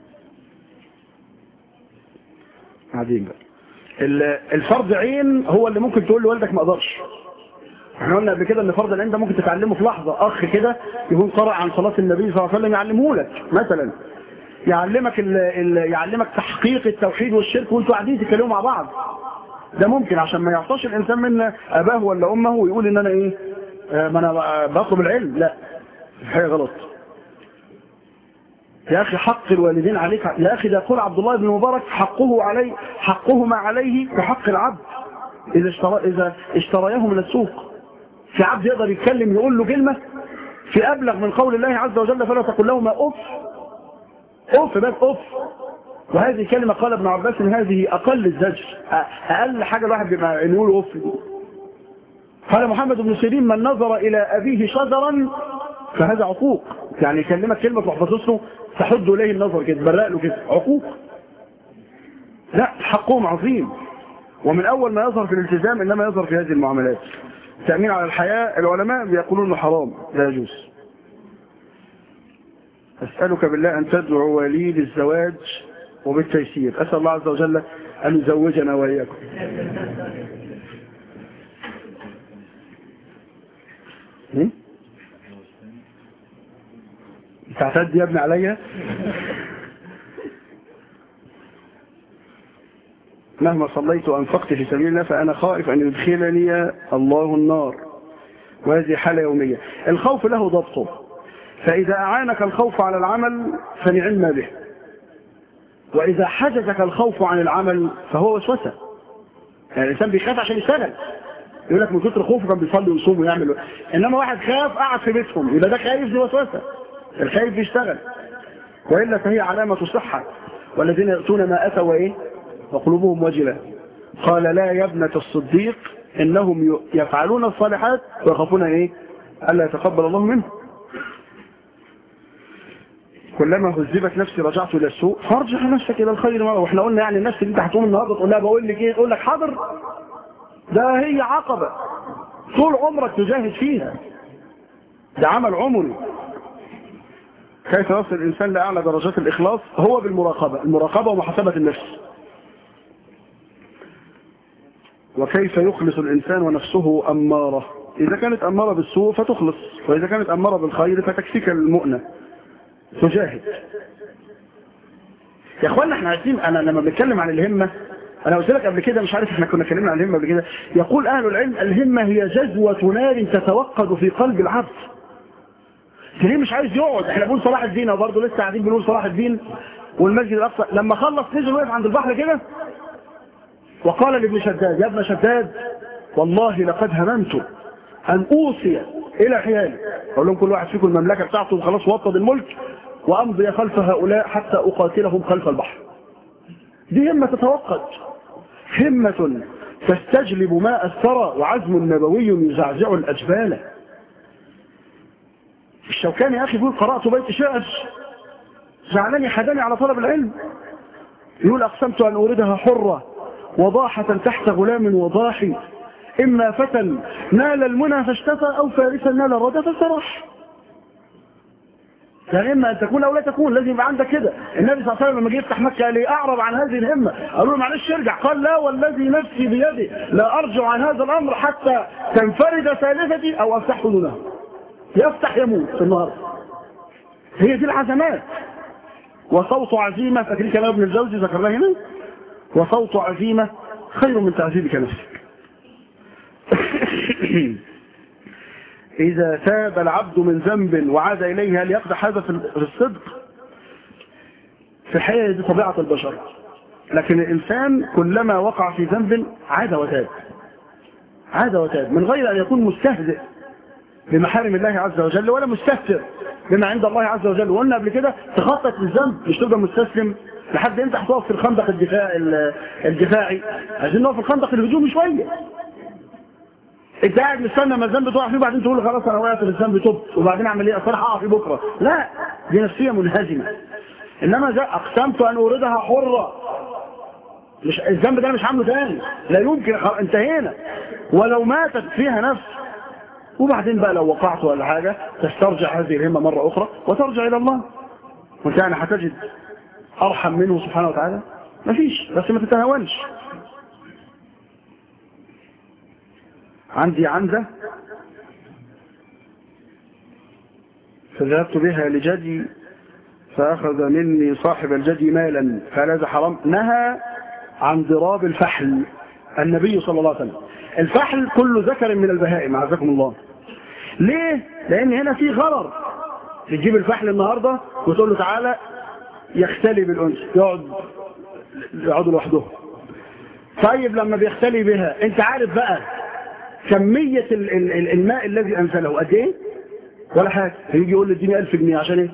قاعدين بقى الفرض عين هو اللي ممكن تقول لوالدك ما اقدرش احنا قلنا قبل كده ان فرض العين ده ممكن تتعلمه في لحظه اخ كده يكون قرأ عن صلاه النبي صلى الله عليه وسلم يعلمه لك مثلا يعلمك ال ال يعلمك تحقيق التوحيد والشرك وانتوا قاعدين تتكلموا مع بعض ده ممكن عشان ما يعطاش الانسان منا اباه ولا امه ويقول ان انا ايه آه ما انا بطلب العلم لا حاجه غلط يا أخي حق الوالدين عليك يا أخي ده يقول عبد الله بن مبارك حقه علي حقهما عليه كحق العبد إذا اشترى إذا اشترياه من السوق في عبد يقدر يتكلم يقول له كلمة في أبلغ من قول الله عز وجل فلا تقل لهما أف أف بس أف وهذه كلمة قال ابن عباس إن هذه أقل الزجر أقل حاجة الواحد بيبقى إنه يقول أف قال محمد بن سيرين من نظر إلى أبيه شجرا فهذا عقوق يعني يكلمك كلمة تحفظ اسمه تحد إليه النظر كده تبرق له كده عقوق لا حقهم عظيم ومن أول ما يظهر في الالتزام إنما يظهر في هذه المعاملات التأمين على الحياة العلماء بيقولون انه حرام لا يجوز أسألك بالله أن تدعو ولي للزواج وبالتيسير أسأل الله عز وجل أن يزوجنا وإياكم تعتد يا ابني عليا مهما صليت وأنفقت في سبيل الله فأنا خائف أن يدخلني الله النار وهذه حالة يومية الخوف له ضبطه فإذا أعانك الخوف على العمل فنعم به وإذا حجزك الخوف عن العمل فهو وسوسة يعني الإنسان بيخاف عشان يشتغل يقول لك من كتر خوفه كان بيصلي ويصوم ويعمل إنما واحد خاف قعد في بيتهم يبقى ده خايف دي وسوسة الخايف بيشتغل وإلا فهي علامة صحة والذين يأتون ما أتوا وإيه وقلوبهم وجلة قال لا يا ابنة الصديق إنهم يفعلون الصالحات ويخافون إيه ألا يتقبل الله منه كلما هذبت نفسي رجعت إلى السوء فارجع نفسك إلى الخير مرة واحنا قلنا يعني النفس اللي انت هتقوم النهارده تقول لها بقول لك ايه تقول لك حاضر ده هي عقبة طول عمرك تجاهد فيها ده عمل عمري كيف يصل الإنسان لأعلى درجات الإخلاص هو بالمراقبة المراقبة ومحاسبة النفس وكيف يخلص الإنسان ونفسه أمارة إذا كانت أمارة بالسوء فتخلص وإذا كانت أمارة بالخير فتكفيك المؤنة تجاهد يا اخوانا احنا عايزين انا لما بنتكلم عن الهمة انا قلت لك قبل كده مش عارف احنا كنا اتكلمنا عن الهمة قبل كده يقول اهل العلم الهمة هي جزوة نار تتوقد في قلب العبد ليه مش عايز يقعد احنا بنقول صلاح الدين وبرضه لسه قاعدين بنقول صلاح الدين والمسجد الاقصى لما خلص نزل وقف عند البحر كده وقال لابن شداد يا ابن شداد والله لقد هممت ان اوصي الى حيالي اقول لهم كل واحد فيكم المملكه بتاعته وخلاص وطد الملك وامضي خلف هؤلاء حتى اقاتلهم خلف البحر دي همه تتوقد همه تستجلب ماء الثرى وعزم نبوي يزعزع الاجبال الشوكاني يا اخي بيقول قرات بيت شعر زعلني حداني على طلب العلم يقول اقسمت ان اوردها حره وضاحة تحت غلام وضاحي إما فتى نال المنى فاشتفى أو فارسا نال الردى فاستراح يعني إما أن تكون أو لا تكون لازم يبقى عندك كده النبي صلى الله عليه وسلم لما جه يفتح مكة قال لي أعرض عن هذه الهمة قالوا له معلش ارجع قال لا والذي نفسي بيده لا أرجع عن هذا الأمر حتى تنفرد ثالثتي أو أفتح دونها يفتح يموت في النهار هي دي العزمات وصوت عزيمة فاكرين كلام ابن الجوزي ذكرناه هنا وصوت عزيمة خير من تعذيبك نفسك إذا تاب العبد من ذنب وعاد إليه هل يقدح هذا في الصدق في الحقيقة دي طبيعة البشر لكن الإنسان كلما وقع في ذنب عاد وتاب عاد وتاب من غير أن يكون مستهزئ بمحارم الله عز وجل ولا مستهتر بما عند الله عز وجل وقلنا قبل كده تخطط للذنب مش تبقى مستسلم لحد انت هتقف في الخندق الدفاع الدفاعي عايزين نقف في الخندق الهجومي شويه انت قاعد مستنى ما الذنب تقع فيه وبعدين تقول خلاص انا وقعت في الذنب تبت وبعدين اعمل ايه اصل هقع فيه بكره لا دي نفسيه منهزمه انما ده اقسمت ان اوردها حره مش الذنب ده مش عامله تاني لا يمكن انتهينا ولو ماتت فيها نفس وبعدين بقى لو وقعت ولا حاجه تسترجع هذه الهمه مره اخرى وترجع الى الله وانت يعني هتجد ارحم منه سبحانه وتعالى مفيش بس ما تتهاونش عندي عنده فذهبت بها لجدي فأخذ مني صاحب الجدي مالا فهذا حرام نهى عن ضراب الفحل النبي صلى الله عليه وسلم الفحل كل ذكر من البهائم عزكم الله ليه؟ لأن هنا في غرر تجيب الفحل النهاردة وتقول له تعالى يختلي بالانثى يقعد يقعدوا لوحدهم طيب لما بيختلي بها انت عارف بقى كمية ال- ال- ال- الماء الذي انزله قد ايه ولا حاجة هيجي يقول لي اديني 1000 جنيه عشان ايه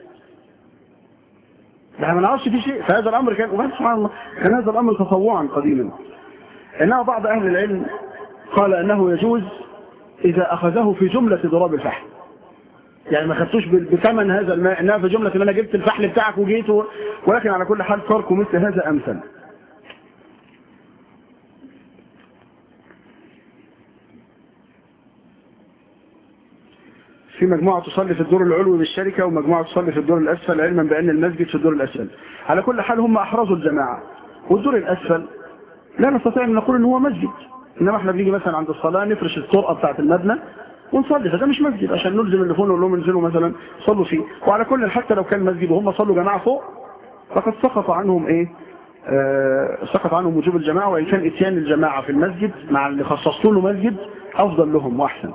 ده ما نعرفش في شيء فهذا الامر كان وبعد سبحان الله كان هذا الامر تطوعا قديما انما بعض اهل العلم قال انه يجوز اذا اخذه في جملة ضراب الفحم يعني ما خدتوش ب- بثمن هذا الماء انها في جملة ان انا جبت الفحل بتاعك وجيت و... ولكن على كل حال ترك مثل هذا امثل في مجموعة تصلي في الدور العلوي بالشركة ومجموعة تصلي في الدور الأسفل علما بأن المسجد في الدور الأسفل على كل حال هم أحرزوا الجماعة والدور الأسفل لا نستطيع أن نقول أن هو مسجد إنما احنا بنيجي مثلا عند الصلاة نفرش الطرقة بتاعة المبنى ونصلي فده مش مسجد عشان نلزم اللي فوق نقول لهم انزلوا مثلا صلوا فيه وعلى كل حتى لو كان مسجد وهم صلوا جماعة فوق فقد سقط عنهم ايه آه سقط عنهم وجوب الجماعة وإن كان اتيان الجماعة في المسجد مع اللي خصصوا له مسجد أفضل لهم وأحسن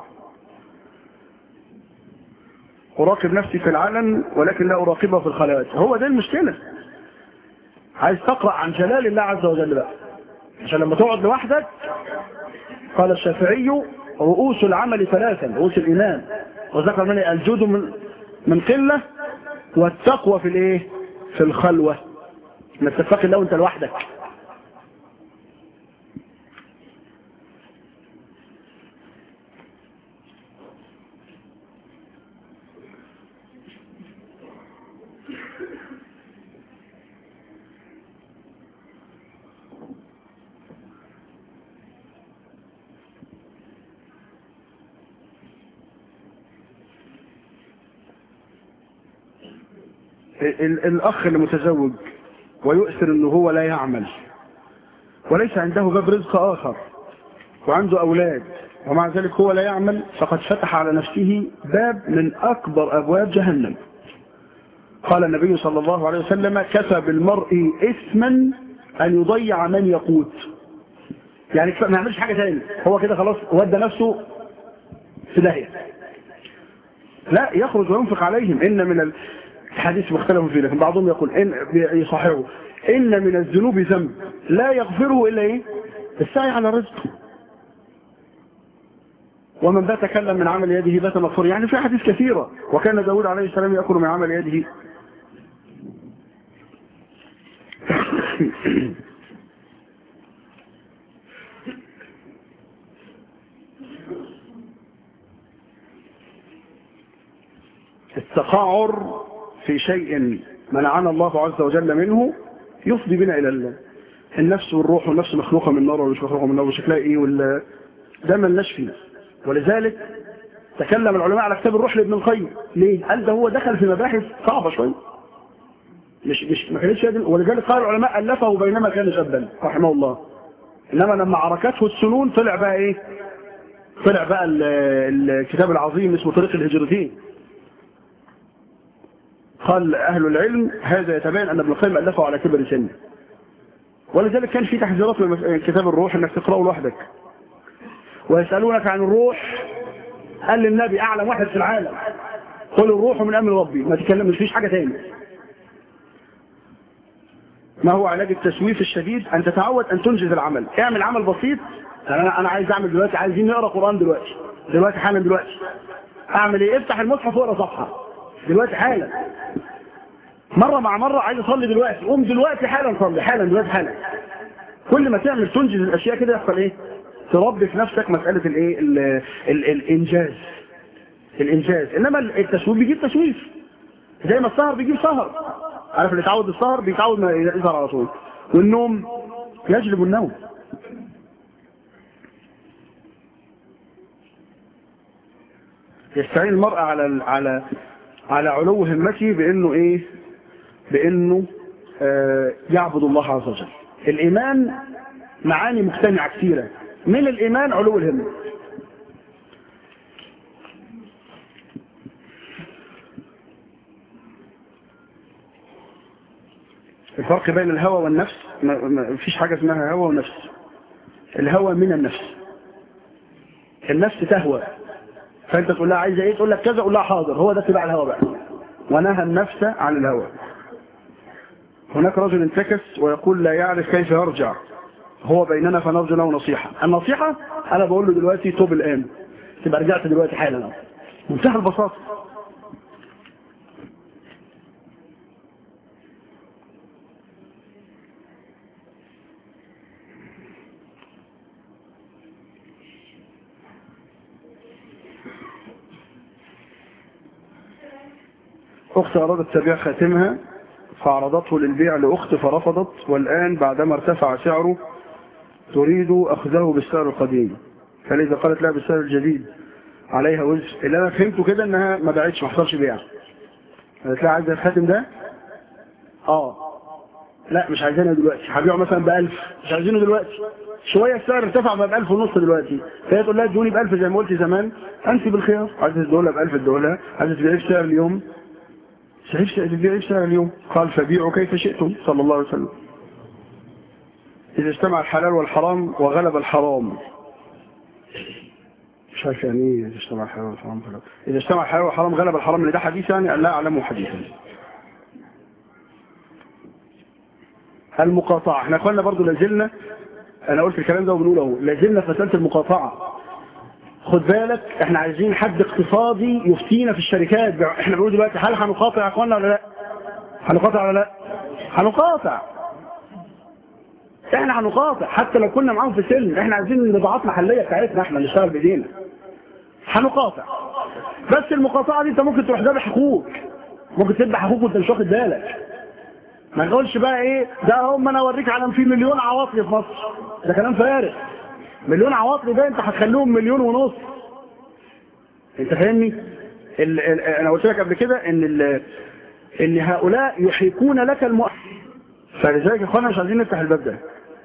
أراقب نفسي في العلن ولكن لا أراقبها في الخلوات هو ده المشكلة عايز تقرأ عن جلال الله عز وجل بقى عشان لما تقعد لوحدك قال الشافعي رؤوس العمل ثلاثا رؤوس الإيمان وذكر من الجود من من قلة والتقوى في الايه في الخلوة ما تتقي الله وانت لوحدك ال- الأخ اللي متزوج ويؤثر أنه هو لا يعمل وليس عنده باب رزق آخر وعنده أولاد ومع ذلك هو لا يعمل فقد فتح على نفسه باب من أكبر أبواب جهنم قال النبي صلى الله عليه وسلم كفى بالمرء إثما أن يضيع من يقوت يعني كفى- ما يعملش حاجة تاني هو كده خلاص ودى نفسه في داهية لا يخرج وينفق عليهم إن من ال... الحديث مختلف فيه لكن بعضهم يقول إن يصححه إن من الذنوب ذنب لا يغفره إلا إيه السعي على رزقه ومن بات تكلم من عمل يده بات مغفور يعني في حديث كثيرة وكان داود عليه السلام يأكل من عمل يده التقاعر في شيء منعنا الله عز وجل منه يفضي بنا إلى الله النفس والروح والنفس مخلوقة من نار ولا مش مخلوقة من نار وشكلها إيه ولا ده ملناش فيه ولذلك تكلم العلماء على كتاب الروح لابن القيم ليه؟ قال ده هو دخل في مباحث صعبة شوية مش مش ما كانتش هذه- ولذلك قال العلماء ألفه بينما كان شابا رحمه الله إنما لما عركته السنون طلع بقى إيه؟ طلع بقى ال- الكتاب العظيم اسمه طريق الهجرتين قال أهل العلم هذا يتبين أن ابن القيم ألفه على كبر سنه ولذلك كان في تحذيرات من كتاب الروح أنك تقرأه لوحدك ويسألونك عن الروح قال للنبي أعلم واحد في العالم قل الروح من أمر ربي ما تكلم مش فيش حاجة تاني ما هو علاج التسويف الشديد أن تتعود أن تنجز العمل اعمل عمل بسيط يعني أنا أنا عايز أعمل دلوقتي عايزين نقرأ قرآن دلوقتي دلوقتي حالا دلوقتي أعمل إيه افتح المصحف واقرأ صفحة دلوقتي حالا مرة مع مرة عايز أصلي دلوقتي قوم دلوقتي حالا صلي حالا دلوقتي حالا كل ما تعمل تنجز الأشياء كده يحصل إيه تربي في نفسك مسألة الإيه ال- ال- الإنجاز الإنجاز إنما التسويف بيجيب تسويف زي ما السهر بيجيب سهر عارف اللي يتعود السهر بيتعود ما يظهر على طول والنوم يجلب النوم يستعين المرأة على على على علو همته بانه ايه بانه آه يعبد الله عز وجل الايمان معاني مجتمعة كثيرة من الايمان علو الهمة الفرق بين الهوى والنفس ما ما فيش حاجة اسمها هوى ونفس الهوى من النفس النفس تهوى فانت تقول لها عايزه ايه تقول لك كذا قول لها حاضر هو ده اتباع الهوى بقى ونهى النفس عن الهوى هناك رجل انتكس ويقول لا يعرف كيف يرجع هو بيننا فنرجو له نصيحة النصيحة أنا بقول له دلوقتي توب الآن تبقى رجعت دلوقتي حالا منتهى البساطة أخت أرادت تبيع خاتمها فعرضته للبيع لأخت فرفضت والآن بعدما ارتفع سعره تريد أخذه بالسعر القديم فلذا قالت لا بالسعر الجديد عليها وزر اللي أنا فهمته كده إنها ما باعتش ما حصلش بيع قالت لها عايزة الخاتم ده اه لا مش عايزينه دلوقتي هبيعه مثلا ب 1000 مش عايزينه دلوقتي شويه السعر ارتفع بقى ب 1000 ونص دلوقتي فهي تقول لها ادوني ب 1000 زي ما قلت زمان انت بالخيار عايزه تدولها ب 1000 ادولها عايزه تبيعيه بسعر اليوم صحيح تبيعيه بسعر اليوم قال فبيعوا كيف شئتم صلى الله عليه وسلم إذا اجتمع الحلال والحرام وغلب الحرام مش عارف يعني ايه إذا اجتمع الحلال والحرام غلب إذا اجتمع الحلال والحرام غلب الحرام اللي ده حديث يعني لا أعلمه حديثا المقاطعة احنا اخوانا برضو لازلنا انا قلت الكلام ده وبنقوله لازلنا في مسألة المقاطعة خد بالك احنا عايزين حد اقتصادي يفتينا في الشركات احنا بنقول دلوقتي هل هنقاطع يا اخوانا ولا لا هنقاطع ولا لا هنقاطع احنا هنقاطع حتى لو كنا معاهم في سلم احنا عايزين نبعات محلية بتاعتنا احنا نشتغل بايدينا هنقاطع بس المقاطعة دي انت ممكن تروح ذابح اخوك ممكن تذبح اخوك وانت مش واخد بالك ما نقولش بقى ايه ده هم انا اوريك على في مليون عواطلي في مصر ده كلام فارغ مليون عواطلي ده انت هتخليهم مليون ونص انت فاهمني ال ال انا قلت لك قبل كده ان ال ان هؤلاء يحيكون لك المؤسس فلذلك يا اخوانا مش عايزين نفتح الباب ده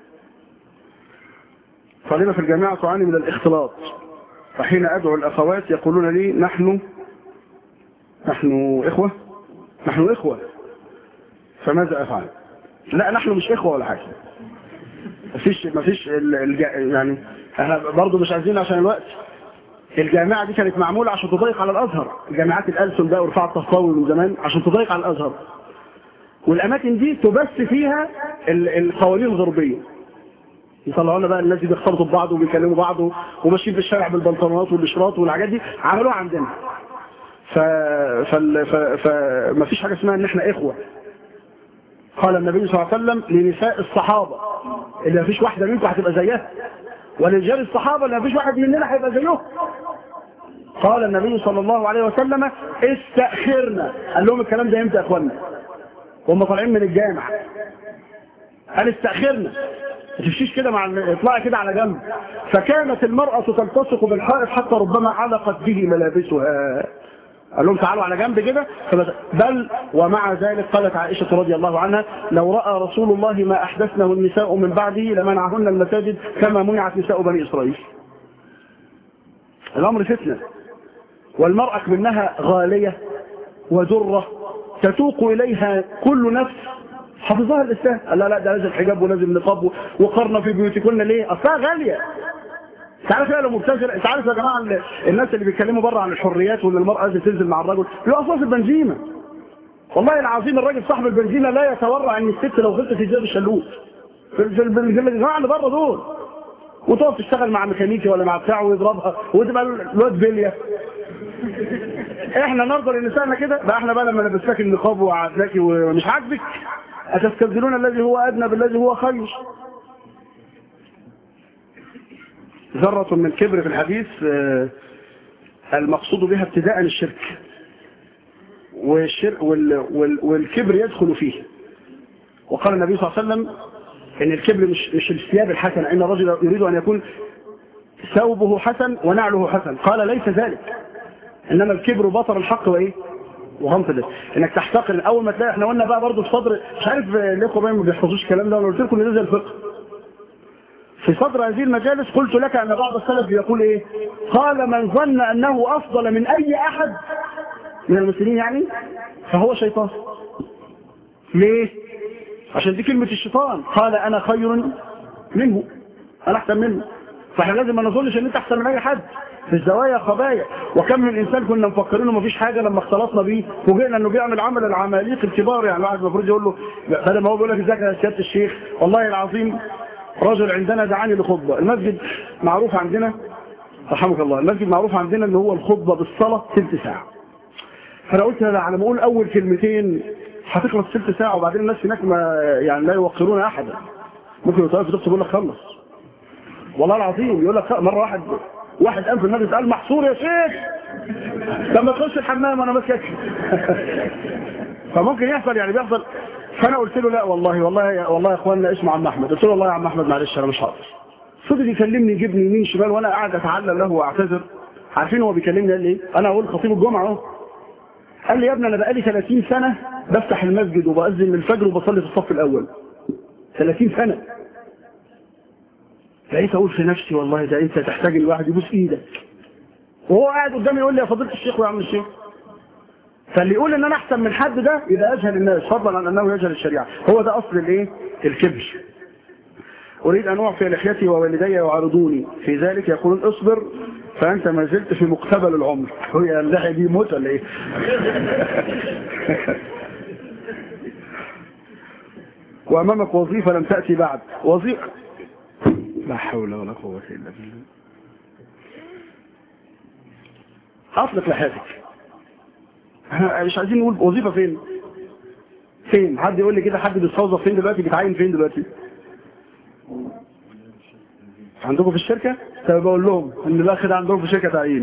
طالبة في الجامعة تعاني من الاختلاط فحين ادعو الاخوات يقولون لي نحن نحن اخوة نحن اخوة فماذا افعل لا نحن مش اخوة ولا حاجة مفيش مفيش الج... يعني احنا برضه مش عايزين عشان الوقت الجامعة دي كانت معمولة عشان تضيق على الازهر الجامعات الألسن بقى ورفاع التصاوي من زمان عشان تضيق على الازهر والاماكن دي تبث فيها القوانين الغربية يطلعوا لنا بقى الناس دي بيختلطوا ببعض وبيكلموا بعض وماشيين في الشارع بالبنطلونات والاشراط والحاجات دي عملوها عندنا ف... فال... ف... فما فيش حاجة اسمها ان احنا اخوة قال النبي صلى الله عليه وسلم لنساء الصحابة اللي ما فيش واحدة منكم هتبقى زيها ولرجال الصحابة اللي ما فيش واحد مننا هيبقى زيهم قال النبي صلى الله عليه وسلم استأخرنا قال لهم الكلام ده امتى يا اخوانا وهم طالعين من الجامع قال استأخرنا ما تمشيش كده مع اطلعي كده على جنب فكانت المرأة تلتصق بالحائط حتى ربما علقت به ملابسها قال لهم تعالوا على جنب كده بل ومع ذلك قالت عائشة رضي الله عنها لو رأى رسول الله ما أحدثنه النساء من بعده لمنعهن المساجد كما منعت نساء بني إسرائيل الأمر فتنة والمرأة منها غالية ودرة تتوق إليها كل نفس حفظها الإسلام لا لا ده لازم حجاب ولازم نقاب وقرنا في بيوتكن ليه أصلها غالية انت عارف لو مبتذل انت عارف يا جماعه الناس اللي بيتكلموا بره عن الحريات وان المراه لازم تنزل مع الرجل له اصلا البنزيمه والله العظيم الراجل صاحب البنزيمه لا يتورع ان الست لو غلطت تجيب الشلوت في الجماعه اللي بره دول وتقف تشتغل مع ميكانيكي ولا مع بتاع ويضربها وتبقى الواد بليه احنا نرضى لنسائنا كده بقى احنا بقى لما لبسناك النقاب وعدناكي ومش عاجبك اتستبدلون الذي هو ادنى بالذي هو خير ذرة من كبر في الحديث المقصود بها ابتداء الشرك والشرك وال وال والكبر يدخل فيه وقال النبي صلى الله عليه وسلم ان الكبر مش مش الثياب الحسنة ان الرجل يريد ان يكون ثوبه حسن ونعله حسن قال ليس ذلك انما الكبر بطر الحق وايه وغمط ده انك تحتقر اول ما تلاقي احنا قلنا بقى برضه في صدر مش عارف ليه ما بيحفظوش الكلام ده وانا قلت لكم ان ده زي الفقه في صدر هذه المجالس قلت لك أن بعض السلف يقول إيه قال من ظن أنه أفضل من أي أحد من المسلمين يعني فهو شيطان ليه عشان دي كلمة الشيطان قال أنا خير منه أنا أحسن منه فاحنا لازم ما نظنش أن أنت أحسن من أي حد في الزوايا خبايا وكم من انسان كنا مفكرينه مفيش حاجه لما اختلطنا بيه فوجئنا انه بيعمل عمل العماليق الكبار يعني الواحد المفروض يقول له بدل ما هو بيقول لك ازيك يا سياده الشيخ والله العظيم رجل عندنا دعاني لخطبه المسجد معروف عندنا رحمك الله المسجد معروف عندنا ان هو الخطبه بالصلاه ثلث ساعه فانا قلت انا على ما اقول اول كلمتين هتخلص ثلث ساعه وبعدين الناس هناك ما يعني لا يوقرون احدا ممكن يطلع في يقول لك خلص والله العظيم يقول لك مره واحد واحد قام في المجلس قال محصور يا شيخ لما تخش الحمام وانا ماسك فممكن يحصل يعني بيحصل فانا قلت له لا والله والله يا والله يا اخوانا اسمه عم احمد قلت له والله يا عم احمد معلش انا مش حاضر فضل يكلمني يجيبني يمين شمال وانا قاعد اتعلم له واعتذر عارفين هو بيكلمني قال لي ايه انا اقول خطيب الجمعه اهو قال لي يا ابني انا بقالي 30 سنه بفتح المسجد وبأذن الفجر وبصلي في الصف الاول 30 سنه بقيت اقول في نفسي والله ده انت تحتاج الواحد يبوس ايدك وهو قاعد قدامي يقول لي يا فضيله الشيخ ويا عم الشيخ فاللي يقول ان انا احسن من حد ده يبقى اجهل الناس فضلا عن انه يجهل الشريعه هو ده اصل الايه الكبر اريد ان اعفي لحيتي ووالدي يعارضوني في ذلك يقولون اصبر فانت ما زلت في مقتبل العمر هي اللحيه دي موت ولا ايه وامامك وظيفه لم تاتي بعد وظيفه لا حول ولا قوه الا بالله اطلق لحيتك احنا مش عايزين نقول وظيفه فين فين حد يقول لي كده حد بيستوظف فين دلوقتي بيتعين فين دلوقتي عندكم في الشركة طب بقول لهم ان الاخ ده عندهم في شركة تعيين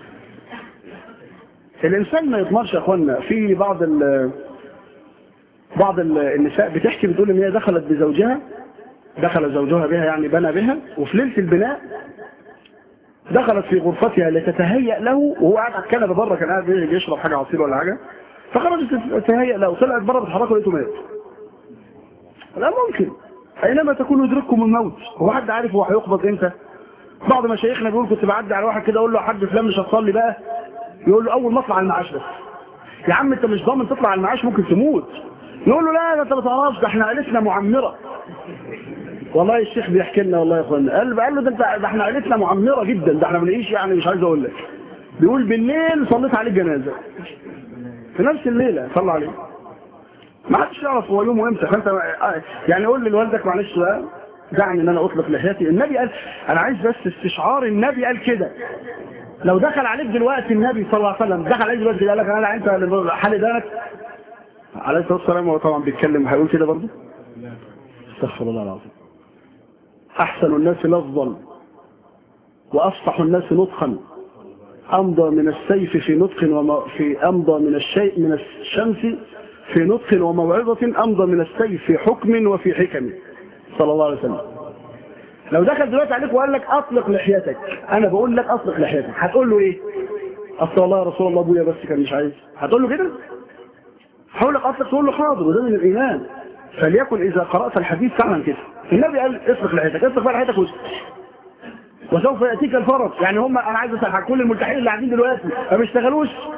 الانسان ما يضمنش يا اخوانا في بعض ال بعض ال النساء بتحكي بتقول ان هي دخلت بزوجها دخل زوجها بها يعني بنى بها وفي ليله البناء دخلت في غرفتها لتتهيأ له وهو قاعد على الكنبه بره كان قاعد بيشرب حاجه عصير ولا حاجه فخرجت تتهيأ له طلعت بره بتحركه لقيته مات لا ممكن اينما تكون يدرككم الموت هو حد عارف هو هيقبض امتى بعض مشايخنا بيقول كنت بعدي على واحد كده اقول له يا حاج فلان مش هتصلي بقى يقول له اول ما اطلع على المعاش بس يا عم انت مش ضامن تطلع على المعاش ممكن تموت يقول له لا ده انت ما تعرفش ده احنا عيلتنا معمره والله الشيخ بيحكي لنا والله يا اخوانا قال قال له ده انت ده احنا عيلتنا معمره جدا ده احنا بنعيش يعني مش عايز اقول لك بيقول بالليل صليت عليه جنازه في نفس الليله صلى عليه ما حدش يعرف هو يومه امتى فانت يعني قول لوالدك معلش بقى دعني ان انا اطلق لحيتي النبي قال انا عايز بس استشعار النبي قال كده لو دخل عليك دلوقتي النبي صلى الله عليه وسلم دخل عليك دلوقتي قال لك انا انت حل دانك عليه الصلاه والسلام هو طبعا بيتكلم هيقول كده برضه استغفر الله العظيم احسن الناس لفظا وافصح الناس نطقا امضى من السيف في نطق وما في امضى من الشيء من الشمس في نطق وموعظة أمضى من السيف في حكم وفي حكم صلى الله عليه وسلم لو دخل دلوقتي عليك وقال لك أطلق لحيتك أنا بقول لك أطلق لحيتك هتقول له إيه أصل والله يا رسول الله أبويا بس كان مش عايز هتقول له كده هقول لك أطلق تقول له حاضر وده من الإيمان فليكن إذا قرأت الحديث فعلا كده النبي قال اطلق لحيتك اطلق بقى لحيتك وسط وسوف يأتيك الفرج يعني هم أنا عايز أسأل كل الملتحين اللي قاعدين دلوقتي ما بيشتغلوش